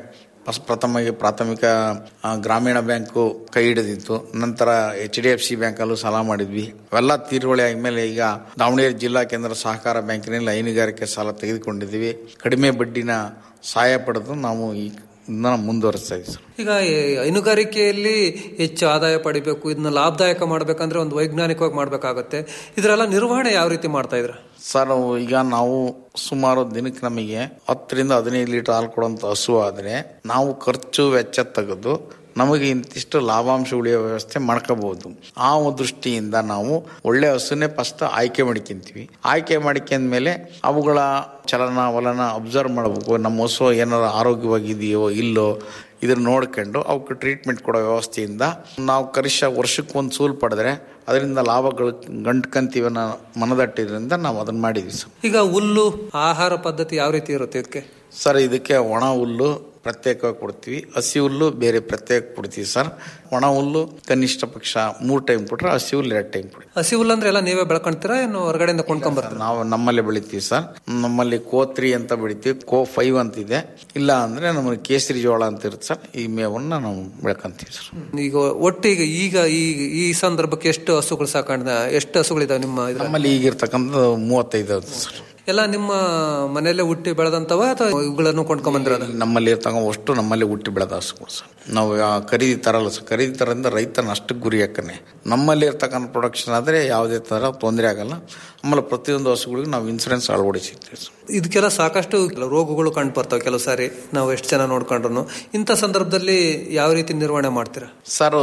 ಫಸ್ಟ್ ಪ್ರಥಮವಾಗಿ ಪ್ರಾಥಮಿಕ ಆ, ಗ್ರಾಮೀಣ ಬ್ಯಾಂಕು ಕೈ ಹಿಡಿದಿತ್ತು ನಂತರ ಎಚ್ ಡಿ ಎಫ್ ಸಿ ಬ್ಯಾಂಕಲ್ಲೂ ಸಾಲ ಮಾಡಿದ್ವಿ ಅವೆಲ್ಲ ತೀರುವಳಿ ಆದ್ಮೇಲೆ ಈಗ ದಾವಣಗೆರೆ ಜಿಲ್ಲಾ ಕೇಂದ್ರ ಸಹಕಾರ ಬ್ಯಾಂಕಿನಲ್ಲಿ ಹೈನುಗಾರಿಕೆ ಸಾಲ ತೆಗೆದುಕೊಂಡಿದ್ದೀವಿ ಕಡಿಮೆ ಬಡ್ಡಿನ ಸಹಾಯ ಪಡೆದು ನಾವು ಈ ಇದನ್ನ ಮುಂದುವರಿಸ್ತಾ ಇದ್ದೀವಿ ಸರ್ ಈಗ ಈ ಹೈನುಗಾರಿಕೆಯಲ್ಲಿ ಹೆಚ್ಚು ಆದಾಯ ಪಡಿಬೇಕು ಇದನ್ನ ಲಾಭದಾಯಕ ಮಾಡ್ಬೇಕಂದ್ರೆ ಒಂದು ವೈಜ್ಞಾನಿಕವಾಗಿ ಮಾಡ್ಬೇಕಾಗತ್ತೆ ಇದರೆಲ್ಲ ನಿರ್ವಹಣೆ ಯಾವ ರೀತಿ ಮಾಡ್ತಾ ಇದ್ರ ಸರ್ ಈಗ ನಾವು ಸುಮಾರು ದಿನಕ್ಕೆ ನಮಗೆ ಹತ್ತರಿಂದ ಹದಿನೈದು ಲೀಟರ್ ಹಾಲು ಕೊಡುವಂತ ಹಸು ಆದ್ರೆ ನಾವು ಖರ್ಚು ವೆಚ್ಚ ತೆಗೆದು ನಮಗೆ ಇಂತಿಷ್ಟು ಲಾಭಾಂಶ ಉಳಿಯೋ ವ್ಯವಸ್ಥೆ ಮಾಡ್ಕೋಬಹುದು ಆ ಒಂದು ದೃಷ್ಟಿಯಿಂದ ನಾವು ಒಳ್ಳೆ ಹಸುನೇ ಫಸ್ಟ್ ಆಯ್ಕೆ ಮಾಡ್ಕೊಂತೀವಿ ಆಯ್ಕೆ ಮಾಡ್ಕೊಂಡ್ಮೇಲೆ ಅವುಗಳ ಚಲನ ವಲನ ಅಬ್ಸರ್ವ್ ಮಾಡಬೇಕು ನಮ್ಮ ಹಸು ಏನಾರ ಆರೋಗ್ಯವಾಗಿದೆಯೋ ಇಲ್ಲೋ ಇದನ್ನ ನೋಡ್ಕೊಂಡು ಅವಕ್ಕೆ ಟ್ರೀಟ್ಮೆಂಟ್ ಕೊಡೋ ವ್ಯವಸ್ಥೆಯಿಂದ ನಾವು ಕನಿಷ್ಠ ವರ್ಷಕ್ಕೆ ಒಂದು ಸೂಲ್ ಪಡೆದ್ರೆ ಅದರಿಂದ ಲಾಭಗಳು ಗಂಟ್ಕಂತೀವಿ ಅನ್ನೋ ಮನದಟ್ಟಿದ್ರಿಂದ ನಾವು ಅದನ್ನ ಮಾಡಿದ್ವಿ ಸರ್ ಈಗ ಹುಲ್ಲು ಆಹಾರ ಪದ್ಧತಿ ಯಾವ ರೀತಿ ಇರುತ್ತೆ ಇದಕ್ಕೆ ಸರ್ ಇದಕ್ಕೆ ಒಣ ಹುಲ್ಲು ಪ್ರತ್ಯೇಕವಾಗಿ ಕೊಡ್ತೀವಿ ಹಸಿ ಹುಲ್ಲು ಬೇರೆ ಪ್ರತ್ಯೇಕ ಕೊಡ್ತೀವಿ ಸರ್ ಒಣ ಹುಲ್ಲು ಕನಿಷ್ಠ ಪಕ್ಷ ಮೂರು ಟೈಮ್ ಕೊಟ್ರೆ ಹಸಿ ಹುಲ್ಲು ಎರಡು ಟೈಮ್ ಕೊಡಿ ಹಸಿ ಹುಲ್ಲು ಅಂದ್ರೆ ಎಲ್ಲ ನೀವೇ ಬೆಳ್ಕೊಂತೀರಾ ಏನು ಹೊರಗಡೆಯಿಂದ ಕೊಂಡ್ಕೊಂಬರ್ತೀರಾ ನಾವು ನಮ್ಮಲ್ಲೇ ಬೆಳಿತೀವಿ ಸರ್ ನಮ್ಮಲ್ಲಿ ಕೋ ತ್ರೀ ಅಂತ ಬೆಳಿತೀವಿ ಕೋ ಫೈವ್ ಅಂತ ಇದೆ ಇಲ್ಲ ಅಂದ್ರೆ ನಮಗೆ ಕೇಸರಿ ಜೋಳ ಅಂತ ಇರುತ್ತೆ ಸರ್ ಈ ಮೇವನ್ನ ನಾವು ಬೆಳ್ಕೊಂತೀವಿ ಸರ್ ಈಗ ಒಟ್ಟಿಗೆ ಈಗ ಈ ಈ ಸಂದರ್ಭಕ್ಕೆ ಎಷ್ಟು ಹಸುಗಳು ಸಾಕಾಣ ಎಷ್ಟು ಹಸುಗಳಿದಾವೆ ನಿಮ್ಮ ಇದ್ರಲ್ಲಿ? ನಮ್ಮಲ್ಲಿ ಈಗಿರ್ತಕ್ಕಂಥ ಮೂವತ್ತೈದು ಅದು ಸರ್ ಎಲ್ಲ ನಿಮ್ಮ ಮನೆಯಲ್ಲೇ ಹುಟ್ಟಿ ಬೆಳೆದಂತವ ಅಥವಾ ಇವುಗಳನ್ನು ಕೊಂಡ್ಕೊಂಬಂದಿರೋದ ನಮ್ಮಲ್ಲಿ ಇರ್ತಕ್ಕ ಅಷ್ಟು ನಮ್ಮಲ್ಲಿ ಹುಟ್ಟಿ ಬೆಳೆದ ಹಸುಗಳು ಸರ್ ನಾವು ಆ ಖರೀದಿ ತರಲ್ಲ ಸರ್ ಖರೀದಿ ತರದಿಂದ ರೈತನ ಅಷ್ಟು ಗುರಿ ಯಾಕನೆ ನಮ್ಮಲ್ಲಿ ಇರ್ತಕ್ಕಂಥ ಪ್ರೊಡಕ್ಷನ್ ಆದರೆ ಯಾವುದೇ ಥರ ತೊಂದರೆ ಆಗಲ್ಲ ಆಮೇಲೆ ಪ್ರತಿಯೊಂದು ಹಸುಗಳಿಗೂ ನಾವು ಇನ್ಸೂರೆನ್ಸ್ ಅಳವಡಿಸಿರ್ತೀವಿ ಸರ್ ಇದಕ್ಕೆಲ್ಲ ಸಾಕಷ್ಟು ಕೆಲವು ರೋಗಗಳು ಕಂಡು ಬರ್ತಾವೆ ಕೆಲವು ಸಾರಿ ನಾವು ಎಷ್ಟು ಜನ ನೋಡ್ಕೊಂಡ್ರು ಇಂಥ ಸಂದರ್ಭದಲ್ಲಿ ಯಾವ ರೀತಿ ನಿರ್ವಹಣೆ ಮಾಡ್ತೀರಾ ಸರ್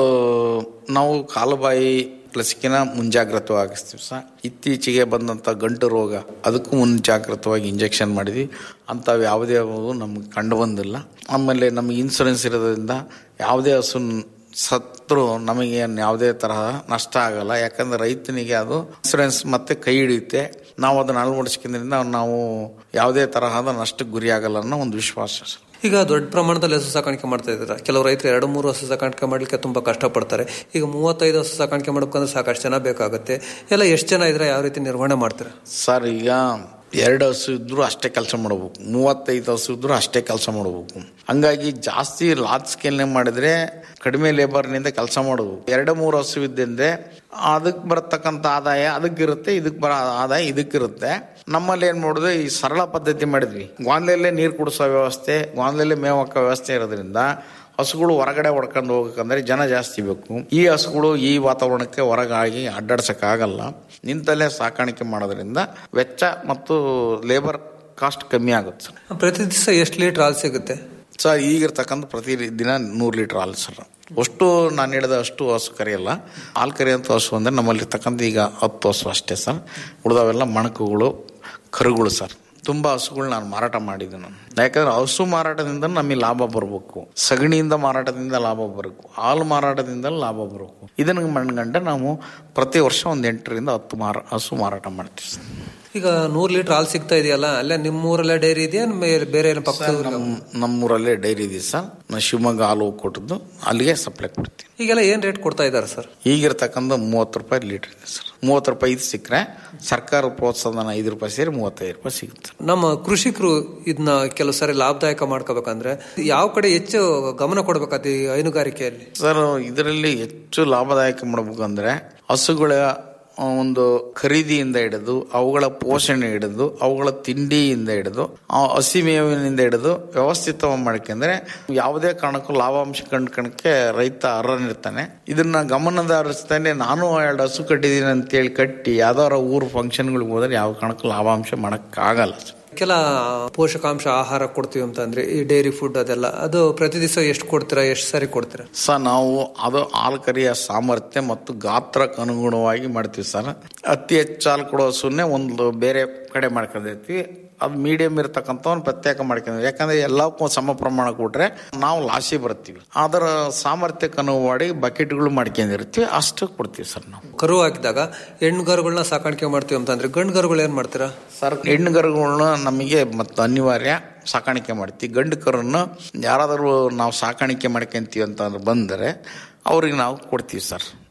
ನಾವು ಕಾಲುಬಾಯಿ ಲಸಿಕೆನ ಮುಂಜಾಗ್ರತವಾಗಿಸ್ತೀವಿ ಸರ್ ಇತ್ತೀಚೆಗೆ ಬಂದಂಥ ಗಂಟು ರೋಗ ಅದಕ್ಕೂ ಮುಂಜಾಗ್ರತವಾಗಿ ಇಂಜೆಕ್ಷನ್ ಮಾಡಿದ್ವಿ ಅಂಥವು ಯಾವುದೇ ಅವು ನಮ್ಗೆ ಕಂಡು ಬಂದಿಲ್ಲ ಆಮೇಲೆ ನಮಗೆ ಇನ್ಸೂರೆನ್ಸ್ ಇರೋದ್ರಿಂದ ಯಾವುದೇ ಹಸು ಸತ್ರು ನಮಗೆ ಯಾವುದೇ ತರಹ ನಷ್ಟ ಆಗಲ್ಲ ಯಾಕಂದ್ರೆ ರೈತನಿಗೆ ಅದು ಇನ್ಸೂರೆನ್ಸ್ ಮತ್ತೆ ಕೈ ಹಿಡಿಯುತ್ತೆ ನಾವು ಅದನ್ನ ಅಳವಡಿಸ್ಕೊಂಡ್ರಿಂದ ನಾವು ಯಾವುದೇ ತರಹದ ನಷ್ಟಕ್ಕೆ ಗುರಿ ಆಗಲ್ಲ ಅನ್ನೋ ಒಂದು ವಿಶ್ವಾಸ ಸರ್ ಈಗ ದೊಡ್ಡ ಪ್ರಮಾಣದಲ್ಲಿ ಹಸು ಸಾಕಾಣಿಕೆ ಮಾಡ್ತಾ ಇದ್ದೀರಾ ಕೆಲವು ರೈತರು ಎರಡು ಮೂರು ಹಸು ಸಾಕಾಣಿಕೆ ಮಾಡ್ಲಿಕ್ಕೆ ತುಂಬಾ ಕಷ್ಟಪಡ್ತಾರೆ ಈಗ ಮೂವತ್ತೈದು ಹಸು ಸಾಕಾಣಿಕೆ ಮಾಡ್ಬೇಕಂದ್ರೆ ಸಾಕಷ್ಟು ಜನ ಬೇಕಾಗುತ್ತೆ ಎಲ್ಲ ಎಷ್ಟು ಜನ ಇದ್ರೆ ಯಾವ ರೀತಿ ನಿರ್ವಹಣೆ ಮಾಡ್ತೀರಾ ಸರ್ ಈಗ ಎರಡು ಹಸು ಇದ್ರು ಅಷ್ಟೇ ಕೆಲಸ ಮಾಡಬೇಕು ಮೂವತ್ತೈದು ಹಸು ಇದ್ರು ಅಷ್ಟೇ ಕೆಲಸ ಮಾಡಬೇಕು ಹಂಗಾಗಿ ಜಾಸ್ತಿ ಲಾರ್ಜ್ ಸ್ಕೇಲ್ನೇ ಮಾಡಿದ್ರೆ ಕಡಿಮೆ ಲೇಬರ್ನಿಂದ ಕೆಲಸ ಮಾಡಬೇಕು ಎರಡು ಮೂರು ಹಸು ಇದ್ದಂದ್ರೆ ಅದಕ್ಕೆ ಬರತಕ್ಕಂಥ ಆದಾಯ ಅದಕ್ಕಿರುತ್ತೆ ಇದಕ್ಕೆ ಬರೋ ಆದಾಯ ಇದಕ್ಕಿರುತ್ತೆ ನಮ್ಮಲ್ಲಿ ಏನ್ ಮಾಡೋದು ಈ ಸರಳ ಪದ್ಧತಿ ಮಾಡಿದ್ವಿ ಗಾಂದ್ಲಲ್ಲೇ ನೀರು ಕುಡಿಸೋ ವ್ಯವಸ್ಥೆ ಗಾಂದ್ಲಲ್ಲೇ ಮೇವು ಹಾಕೋ ವ್ಯವಸ್ಥೆ ಇರೋದ್ರಿಂದ ಹಸುಗಳು ಹೊರಗಡೆ ಹೊಡ್ಕೊಂಡು ಹೋಗ್ಬೇಕಂದ್ರೆ ಜನ ಜಾಸ್ತಿ ಬೇಕು ಈ ಹಸುಗಳು ಈ ವಾತಾವರಣಕ್ಕೆ ಹೊರಗಾಗಿ ಅಡ್ಡಾಡ್ಸಕ್ಕಾಗಲ್ಲ ನಿಂತಲ್ಲೇ ಸಾಕಾಣಿಕೆ ಮಾಡೋದ್ರಿಂದ ವೆಚ್ಚ ಮತ್ತು ಲೇಬರ್ ಕಾಸ್ಟ್ ಕಮ್ಮಿ ಆಗುತ್ತೆ ಸರ್ ಪ್ರತಿ ದಿವಸ ಎಷ್ಟು ಲೀಟರ್ ಹಾಲು ಸಿಗುತ್ತೆ ಸರ್ ಈಗಿರ್ತಕ್ಕಂಥ ಪ್ರತಿ ದಿನ ನೂರು ಲೀಟರ್ ಹಾಲು ಸರ್ ಅಷ್ಟು ನಾನು ಹೇಳಿದ ಅಷ್ಟು ಹಸು ಕರೆಯಲ್ಲ ಹಾಲು ಕರೆಯುವಂಥ ಹಸು ಅಂದರೆ ನಮ್ಮಲ್ಲಿರ್ತಕ್ಕಂಥ ಈಗ ಹತ್ತು ಹಸು ಅಷ್ಟೇ ಸರ್ ಉಳಿದವೆಲ್ಲ ಮಣಕುಗಳು ಕರುಗಳು ಸರ್ ತುಂಬಾ ಹಸುಗಳು ನಾನು ಮಾರಾಟ ಮಾಡಿದ್ದೆ ನಾನು ಯಾಕಂದ್ರೆ ಹಸು ಮಾರಾಟದಿಂದ ನಮಗೆ ಲಾಭ ಬರಬೇಕು ಸಗಣಿಯಿಂದ ಮಾರಾಟದಿಂದ ಲಾಭ ಬರಬೇಕು ಹಾಲು ಮಾರಾಟದಿಂದ ಲಾಭ ಬರಬೇಕು ಇದನ್ನ ಮಣ್ಗಂಡ ನಾವು ಪ್ರತಿ ವರ್ಷ ಒಂದು ಎಂಟರಿಂದ ಹತ್ತು ಮಾರ ಹಸು ಮಾರಾಟ ಮಾಡ್ತೀವಿ ಸರ್. ಈಗ ನೂರು ಲೀಟರ್ ಹಾಲು ಸಿಗ್ತಾ ಇದೆಯಲ್ಲ ಅಲ್ಲೇ ನಿಮ್ಮೂರಲ್ಲೇ ಡೈರಿ ಇದೆಯಾ ಬೇರೆ ಬೇರೆ ಏನು ಪಕ್ಕ ನಮ್ಮ- ನಮ್ಮೂರಲ್ಲೇ ಡೈರಿ ಇದೆ ಸರ್ ನಾವು ಶಿವಮೊಗ್ಗ ಹಾಲು ಕೊಟ್ಟದ್ದು ಅಲ್ಲಿಗೆ ಸಪ್ಲೈ ಕೊಡ್ತೀವಿ ಈಗೆಲ್ಲ ಏನ್ ರೇಟ್ ಕೊಡ್ತಾ ಇದ್ದಾರೆ ಸರ್ ಈಗಿರ್ತಕ್ಕಂಥ ಮೂವತ್ತು ರೂಪಾಯಿ ಲೀಟರ್ ಇದೆ ಸರ್ ಮೂವತ್ತು ರೂಪಾಯಿ ಇದು ಸಿಕ್ಕರೆ ಸರ್ಕಾರ ಪ್ರೋತ್ಸಾಹನ ಐದು ರೂಪಾಯಿ ಸೇರಿ ಮೂವತ್ತೈದು ರೂಪಾಯಿ ಸಿಗುತ್ತೆ ನಮ್ಮ ಕೃಷಿಕರು ಇದನ್ನ ಕೆಲವು ಸಾರಿ ಲಾಭದಾಯಕ ಮಾಡ್ಕೋಬೇಕಂದ್ರೆ ಯಾವ ಕಡೆ ಹೆಚ್ಚು ಗಮನ ಕೊಡ್ಬೇಕಾದ ಈ ಹೈನುಗಾರಿಕೆಯಲ್ಲಿ ಸರ್ ಇದರಲ್ಲಿ ಹೆಚ್ಚು ಲಾಭದಾಯಕ ಮಾಡಬೇಕಂದ್ರೆ ಹಸುಗಳ ಆ, ಒಂದು ಖರೀದಿಯಿಂದ ಹಿಡಿದು ಅವುಗಳ ಪೋಷಣೆ ಹಿಡಿದು ಅವುಗಳ ತಿಂಡಿಯಿಂದ ಹಿಡಿದು ಆ ಹಸಿ ಮೇವಿನಿಂದ ಹಿಡಿದು ವ್ಯವಸ್ಥಿತವಾಗಿ ಮಾಡ್ಕೊಂಡ್ರೆ ಯಾವುದೇ ಕಾರಣಕ್ಕೂ ಲಾಭಾಂಶ ಕಂಡ್ಕಣಕ್ಕೆ ರೈತ ಅರ್ಹನಿರ್ತಾನೆ ಇದನ್ನ ಗಮನದ ಹರಿಸ್ತಾನೆ ನಾನು ಎರಡು ಹಸು ಕಟ್ಟಿದ್ದೀನಿ ಅಂತೇಳಿ ಕಟ್ಟಿ ಯಾವ್ದಾರ ಊರು ಫಂಕ್ಷನ್ಗಳಿಗೆ ಹೋದ್ರೆ ಯಾವ ಕಾರಣಕ್ಕೂ ಲಾಭಾಂಶ ಮಾಡಕ್ಕಾಗಲ್ಲ ಸರ್. ಕೆಲ ಪೋಷಕಾಂಶ ಆಹಾರ ಕೊಡ್ತೀವಿ ಅಂತ ಅಂದ್ರೆ ಈ ಡೈರಿ ಫುಡ್ ಅದೆಲ್ಲ ಅದು ಪ್ರತಿ ದಿವಸ ಎಷ್ಟು ಕೊಡ್ತೀರಾ ಎಷ್ಟು ಸಾರಿ ಕೊಡ್ತೀರಾ ಸರ್ ನಾವು ಅದು ಹಾಲು ಕರಿಯ ಸಾಮರ್ಥ್ಯ ಮತ್ತು ಗಾತ್ರಕ್ಕೆ ಅನುಗುಣವಾಗಿ ಮಾಡ್ತೀವಿ ಸರ್ ಅತಿ ಹೆಚ್ಚು ಹಾಲು ಕೊಡೋ ಹಸುನ್ನೇ ಒಂದು ಬೇರೆ ಕಡೆ ಮಾಡ್ಕೊಂಡಿರ್ತೀವಿ ಅದು ಮೀಡಿಯಂ ಇರ್ತಕ್ಕಂಥವ್ನು ಪ್ರತ್ಯೇಕ ಮಾಡ್ಕೊಂಡಿದ್ವಿ ಯಾಕಂದ್ರೆ ಎಲ್ಲಕ್ಕೂ ಸಮ ಪ್ರಮಾಣ ಕೊಟ್ರೆ ನಾವು ಲಾಸಿ ಬರ್ತೀವಿ ಅದರ ಸಾಮರ್ಥ್ಯಕ್ಕೆ ಅನುಗುಣವಾಗಿ ಬಕೆಟ್ಗಳು ಮಾಡ್ಕೊಂಡಿರ್ತೀವಿ ಅಷ್ಟು ಕೊಡ್ತೀವಿ ಸರ್ ನಾವು ಕರು ಹಾಕಿದಾಗ ಹೆಣ್ಣುಗಾರುಗಳನ್ನ ಸಾಕಾಣಿಕೆ ಮಾಡ್ತೀವಿ ಅಂತಂದ್ರೆ ಗಂಡು ಗರುಗಳು ಏನ್ ಮಾಡ್ತೀರಾ ಸರ್ ಹೆಣ್ಣುಗರುಗಳನ್ನ ನಮಗೆ ಮತ್ತು ಅನಿವಾರ್ಯ ಸಾಕಾಣಿಕೆ ಮಾಡ್ತೀವಿ ಗಂಡು ಕರನ್ನು ಯಾರಾದರೂ ನಾವು ಸಾಕಾಣಿಕೆ ಮಾಡ್ಕೊಂತೀವಿ ಅಂತ ಬಂದರೆ ಅವ್ರಿಗೆ ನಾವು ಕೊಡ್ತೀವಿ ಸರ್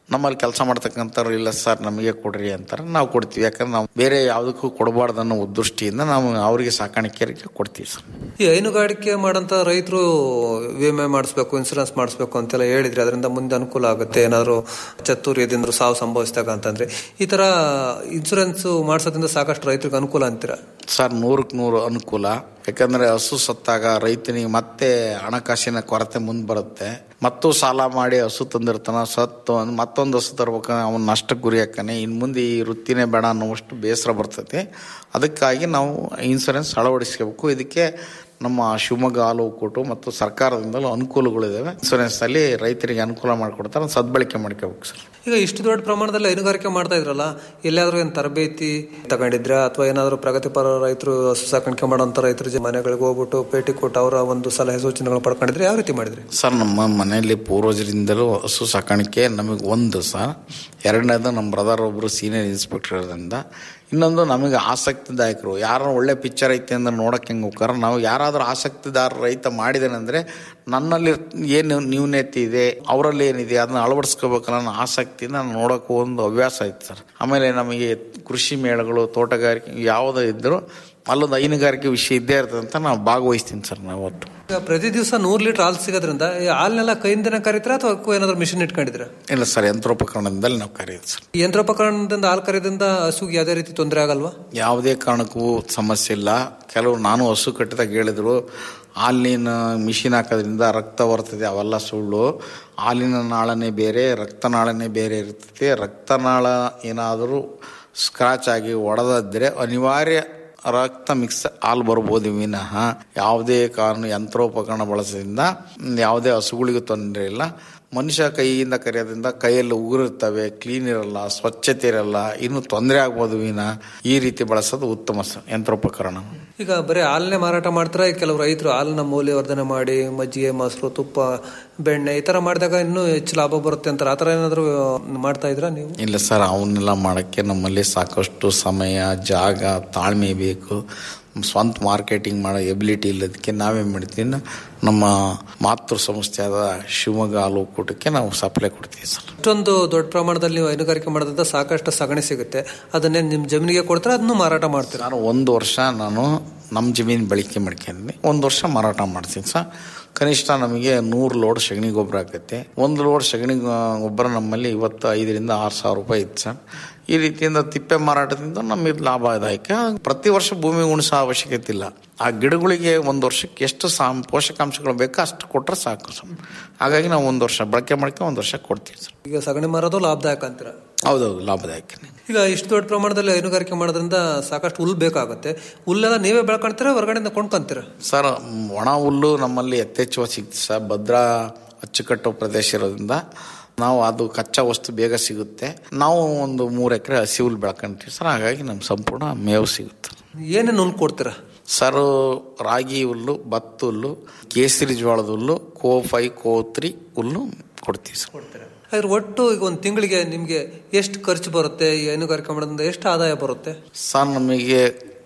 ನಮ್ಮಲ್ಲಿ ಕೆಲಸ ಮಾಡ್ತಕ್ಕಂಥವ್ರು ಇಲ್ಲ ಸರ್ ನಮಗೆ ಕೊಡ್ರಿ ಅಂತಾರೆ ನಾವು ಕೊಡ್ತೀವಿ ಯಾಕಂದ್ರೆ ನಾವು ಬೇರೆ ಯಾವುದಕ್ಕೂ ಕೊಡಬಾರ್ದು ಅನ್ನೋ ದೃಷ್ಟಿಯಿಂದ ನಾವು ಅವರಿಗೆ ಸಾಕಾಣಿಕೆಯರಿಗೆ ಕೊಡ್ತೀವಿ ಸರ್ ಈ ಹೈನುಗಾರಿಕೆ ಮಾಡಂತ ರೈತರು ವಿಮೆ ಮಾಡಿಸ್ಬೇಕು ಇನ್ಸೂರೆನ್ಸ್ ಮಾಡಿಸ್ಬೇಕು ಅಂತೆಲ್ಲ ಹೇಳಿದ್ರಿ ಅದರಿಂದ ಮುಂದೆ ಅನುಕೂಲ ಆಗುತ್ತೆ ಏನಾದ್ರು ಚತುರ್ಯದಿಂದ ಸಾವು ಸಂಭವಿಸಿದಾಗ ಅಂತಂದ್ರೆ ಈ ತರ ಇನ್ಸೂರೆನ್ಸ್ ಮಾಡಿಸೋದ್ರಿಂದ ಸಾಕಷ್ಟು ರೈತರಿಗೆ ಅನುಕೂಲ ಅಂತೀರಾ ಸರ್ ನೂರಕ್ಕೆ ನೂರು ಅನುಕೂಲ ಯಾಕಂದ್ರೆ ಹಸು ಸತ್ತಾಗ ರೈತನಿಗೆ ಮತ್ತೆ ಹಣಕಾಸಿನ ಕೊರತೆ ಮುಂದೆ ಬರುತ್ತೆ ಮತ್ತು ಸಾಲ ಮಾಡಿ ಹಸು ತಂದಿರ್ತಾನ ಸತ್ತು ಅಂದ್ ಮತ್ತೊಂದು ಹಸು ತರ್ಬೇಕಂದ್ರೆ ಅವನ ನಷ್ಟಕ್ಕೆ ಗುರಿ ಹಾಕಾನೆ ಇನ್ನು ಮುಂದೆ ಈ ವೃತ್ತಿನೇ ಬೇಡ ಅನ್ನೋಷ್ಟು ಬೇಸರ ಬರ್ತೈತಿ ಅದಕ್ಕಾಗಿ ನಾವು ಇನ್ಸೂರೆನ್ಸ್ ಅಳವಡಿಸ್ಕೋಬೇಕು ಇದಕ್ಕೆ ನಮ್ಮ ಶಿವಮೊಗ್ಗ ಹಾಲು ಒಕ್ಕೂಟು ಮತ್ತು ಸರ್ಕಾರದಿಂದಲೂ ಅನುಕೂಲಗಳಿದ್ದಾವೆ ಇನ್ಸೂರೆನ್ಸ್ ಅಲ್ಲಿ ರೈತರಿಗೆ ಅನುಕೂಲ ಮಾಡಿಕೊಡ್ತಾರೆ ಸದ್ಬಳಕೆ ಮಾಡ್ಕೋಬೇಕು ಸರ್ ಈಗ ಇಷ್ಟು ದೊಡ್ಡ ಪ್ರಮಾಣದಲ್ಲಿ ಹೈನುಗಾರಿಕೆ ಮಾಡ್ತಾ ಇದ್ರಲ್ಲ ಎಲ್ಲಾದ್ರೂ ಏನ್ ತರಬೇತಿ ತಗೊಂಡಿದ್ರ ಅಥವಾ ಏನಾದ್ರು ಪ್ರಗತಿಪರ ರೈತರು ಹಸು ಸಾಕಾಣಿಕೆ ಮಾಡೋಂಥ ರೈತರ ಜ- ಮನೆಗಳಿಗೆ ಹೋಗ್ಬಿಟ್ಟು ಭೇಟಿ ಕೊಟ್ಟು ಅವರ ಒಂದು ಸಲಹೆ ಸೂಚನೆಗಳು ಪಡ್ಕೊಂಡಿದ್ರೆ ಯಾವ ರೀತಿ ಮಾಡಿದ್ರಿ ಸರ್ ನಮ್ಮ ಮನೆಯಲ್ಲಿ ಪೂರ್ವಜರಿಂದಲೂ ಹಸು ಸಾಕಾಣಿಕೆ ನಮಗೆ ಒಂದು ಸರ್ ಎರಡನೇದು ನಮ್ಮ ಬ್ರದರ್ ಒಬ್ಬರು ಸೀನಿಯರ್ ಇನ್ಸ್ಪೆಕ್ಟರ್ ಇರೋದ್ರಿಂದ ಇನ್ನೊಂದು ನಮಗೆ ಆಸಕ್ತಿದಾಯಕರು ಯಾರು ಒಳ್ಳೆ ಪಿಕ್ಚರ್ ಐತೆ ಅಂದ್ರೆ ನೋಡಕ್ಕೆ ಹೆಂಗೆ ಹೋಗ್ತಾರ ನಾವು ಯಾರಾದರೂ ಆಸಕ್ತಿದಾರ ರೈತ ಮಾಡಿದಾನಂದ್ರೆ ನನ್ನಲ್ಲಿ ಏನು ನ್ಯೂನತೆ ಇದೆ ಅವರಲ್ಲಿ ಏನಿದೆ ಅದನ್ನ ಅಳವಡಿಸ್ಕೋಬೇಕಲ್ಲ ಅನ್ನೋ ಆಸಕ್ತಿಯಿಂದ ನಾನು ನೋಡೋಕೆ ಒಂದು ಹವ್ಯಾಸ ಐತೆ ಸರ್ ಆಮೇಲೆ ನಮಗೆ ಕೃಷಿ ಮೇಳಗಳು ತೋಟಗಾರಿಕೆ ಯಾವುದೇ ಇದ್ದರೂ ಅಲ್ಲೊಂದು ಹೈನುಗಾರಿಕೆ ವಿಷಯ ಇದ್ದೇ ಇರ್ತದೆ ಅಂತ ನಾವು ಭಾಗವಹಿಸ್ತೀನಿ ಸರ್ ನಾವು ಒಟ್ಟು ಈಗ ಪ್ರತಿ ದಿವಸ ನೂರ್ ಲೀಟರ್ ಹಾಲು ಸಿಗೋದ್ರಿಂದ ಈ ಹಾಲ್ನೆಲ್ಲ ಕೈಯಿಂದನೇ ಕರೀತೀರಾ ಅಥವಾ ಏನಾದ್ರು ಮಿಷಿನ್ ಇಟ್ಕೊಂಡಿದ್ರ ಇಲ್ಲ ಸರ್ ಯಂತ್ರೋಪಕರಣದಲ್ಲಿ ನಾವು ಕರೆಯೋದು ಸರ್ ಈ ಯಂತ್ರೋಪಕರಣದಿಂದ ಹಾಲು ಕರೆಯೋದ್ರಿಂದ ಹಸುಗೆ ಯಾವುದೇ ರೀತಿ ತೊಂದರೆ ಆಗಲ್ವಾ ಯಾವುದೇ ಕಾರಣಕ್ಕೂ ಸಮಸ್ಯೆ ಇಲ್ಲ ಕೆಲವರು ನಾನು ಹಸು ಕಟ್ಟಿದಾಗ ಹೇಳಿದ್ರು ಹಾಲಿನ ಮಿಷಿನ್ ಹಾಕೋದ್ರಿಂದ ರಕ್ತ ಬರ್ತದೆ ಅವೆಲ್ಲ ಸುಳ್ಳು ಹಾಲಿನ ನಾಳನೇ ಬೇರೆ ರಕ್ತನಾಳನೇ ಬೇರೆ ಇರ್ತದೆ ರಕ್ತನಾಳ ಏನಾದರೂ ಸ್ಕ್ರಾಚ್ ಆಗಿ ಒಡೆದಿದ್ರೆ ಅನಿವಾರ್ಯ ರಕ್ತ ಮಿಕ್ಸ್ ಹಾಲು ಬರ್ಬೋದು ವಿನಃ ಯಾವುದೇ ಕಾರಣ ಯಂತ್ರೋಪಕರಣ ಬಳಸೋದ್ರಿಂದ ಯಾವುದೇ ಹಸುಗಳಿಗೂ ತೊಂದರೆ ಇಲ್ಲ ಮನುಷ್ಯ ಕೈಯಿಂದ ಕರೆಯೋದ್ರಿಂದ ಕೈಯಲ್ಲಿ ಉಗುರಿರ್ತವೆ ಕ್ಲೀನ್ ಇರಲ್ಲ ಸ್ವಚ್ಛತೆ ಇರಲ್ಲ ಇನ್ನು ತೊಂದರೆ ಆಗ್ಬೋದು ವಿನಃ ಈ ರೀತಿ ಬಳಸೋದು ಉತ್ತಮ ಸರ್ ಯಂತ್ರೋಪಕರಣ ಈಗ ಬರೀ ಹಾಲನ್ನೇ ಮಾರಾಟ ಮಾಡ್ತಾರೆ ಕೆಲವು ರೈತರು ಹಾಲನ್ನ ಮೌಲ್ಯವರ್ಧನೆ ಮಾಡಿ ಮಜ್ಜಿಗೆ ಮೊಸರು ತುಪ್ಪ ಬೆಣ್ಣೆ ಈ ತರ ಮಾಡಿದಾಗ ಇನ್ನೂ ಹೆಚ್ಚು ಲಾಭ ಬರುತ್ತೆ ಅಂತಾರೆ ಆ ತರ ಏನಾದ್ರು ಮಾಡ್ತಾ ಇದ್ರಾ ನೀವು ಇಲ್ಲ ಸರ್ ಅವನ್ನೆಲ್ಲ ಮಾಡೋಕ್ಕೆ ನಮ್ಮಲ್ಲಿ ಸಾಕಷ್ಟು ಸಮಯ ಜಾಗ ತಾಳ್ಮೆ ಬೇಕು ಸ್ವಂತ ಮಾರ್ಕೆಟಿಂಗ್ ಮಾಡೋ ಎಬಿಲಿಟಿ ಇಲ್ಲದಕ್ಕೆ ನಾವೇನು ಮಾಡ್ತೀವಿ ನಮ್ಮ ಮಾತೃ ಸಂಸ್ಥೆಯಾದ ಶಿವಮೊಗ್ಗ ಹಾಲು ಒಕ್ಕೂಟಕ್ಕೆ ನಾವು ಸಪ್ಲೈ ಕೊಡ್ತೀವಿ ಸರ್ ಇಷ್ಟೊಂದು ದೊಡ್ಡ ಪ್ರಮಾಣದಲ್ಲಿ ನೀವು ಹೈನುಗಾರಿಕೆ ಮಾಡೋದ್ರಿಂದ ಸಾಕಷ್ಟು ಸಗಣಿ ಸಿಗುತ್ತೆ ಅದನ್ನೇ ನಿಮ್ ಜಮೀನಿಗೆ ಕೊಡ್ತಾರೆ ಅದನ್ನು ಮಾರಾಟ ಮಾಡ್ತೀರಾ ನಾನು ಒಂದು ವರ್ಷ ನಾನು ನಮ್ಮ ಜಮೀನು ಬಳಕೆ ಮಾಡ್ಕೊಂಡಿದ್ದೀನಿ ಒಂದು ವರ್ಷ ಮಾರಾಟ ಮಾಡ್ತೀನಿ ಸರ್ ಕನಿಷ್ಠ ನಮಗೆ ನೂರು ಲೋಡ್ ಸಗಣಿ ಗೊಬ್ಬರ ಆಗುತ್ತೆ ಒಂದು ಲೋಡ್ ಸಗಣಿ ಗೊ- ಗೊಬ್ಬರ ನಮ್ಮಲ್ಲಿ ಇವತ್ತು ಐದರಿಂದ ಆರು ಸಾವಿರ ರೂಪಾಯಿ ಇತ್ತು ಸರ್ ಈ ರೀತಿಯಿಂದ ತಿಪ್ಪೆ ಮಾರಾಟದಿಂದ ನಮಗೆ ಲಾಭದಾಯಕ ಪ್ರತಿ ವರ್ಷ ಭೂಮಿ ಉಣಿಸೋ ಅವಶ್ಯಕತೆ ಇಲ್ಲ ಆ ಗಿಡಗಳಿಗೆ ಒಂದು ವರ್ಷಕ್ಕೆ ಎಷ್ಟು ಸಾಮ್ ಪೋಷಕಾಂಶಗಳು ಬೇಕೋ ಅಷ್ಟು ಕೊಟ್ಟರೆ ಸಾಕು ಸರ್ ಹಾಗಾಗಿ ನಾವು ಒಂದು ವರ್ಷ ಬಳಕೆ ಮಾಡ್ಕೊಂಡು ಒಂದು ವರ್ಷ ಕೊಡ್ತೀವಿ ಸರ್ ಈಗ ಸಗಣಿ ಮಾರೋದು ಲಾಭದಾಯಕ ಅಂತೀರಾ ಹೌದೌದು ಲಾಭದಾಯಕ ಈಗ ಇಷ್ಟು ದೊಡ್ಡ ಪ್ರಮಾಣದಲ್ಲಿ ಹೈನುಗಾರಿಕೆ ಮಾಡೋದ್ರಿಂದ ಸಾಕಷ್ಟು ಹುಲ್ಲು ಬೇಕಾಗುತ್ತೆ ಹುಲ್ಲೆಲ್ಲ ನೀವೇ ಬೆಳ್ಕೊಂತೀರಾ ಹೊರಗಡೆಯಿಂದ ಕೊಂಡ್ಕೊಂತೀರಾ ಸರ್ ಮ್, ಒಣ ಹುಲ್ಲು ನಮ್ಮಲ್ಲಿ ಯಥೇಚ್ಛವಾಗಿ ಸಿಗುತ್ತೆ ಸರ್ ಭದ್ರಾ ಅಚ್ಚುಕಟ್ಟು ಪ್ರದೇಶ ಇರೋದ್ರಿಂದ ನಾವು ಅದು ಕಚ್ಚಾ ವಸ್ತು ಬೇಗ ಸಿಗುತ್ತೆ ನಾವು ಒಂದು ಮೂರು ಎಕರೆ ಹಸಿ ಹುಲ್ಲು ಬೆಳ್ಕೊಂತೀವಿ ಸರ್ ಹಾಗಾಗಿ ನಮ್ಗೆ ಸಂಪೂರ್ಣ ಮೇವು ಸಿಗುತ್ತೆ ಏನೇನು ಹುಲ್ಲು ಕೊಡ್ತೀರಾ ಸರ್ ರಾಗಿ ಹುಲ್ಲು ಭತ್ತ ಹುಲ್ಲು ಕೇಸರಿ ಜೋಳದ ಹುಲ್ಲು ಕೋ ಫೈ ಕೋ ತ್ರೀ ಹುಲ್ಲು ಕೊಡ್ತೀವಿ ಸರ್ ಅದ್ರ ಒಟ್ಟು ಈಗ ಒಂದು ತಿಂಗಳಿಗೆ ನಿಮ್ಗೆ ಎಷ್ಟು ಖರ್ಚು ಬರುತ್ತೆ ಈ ಹೈನುಗಾರಿಕೆ ಮಾಡೋದ್ರಿಂದ ಎಷ್ಟು ಆದಾಯ ಬರುತ್ತೆ ಸರ್ ನಮಗೆ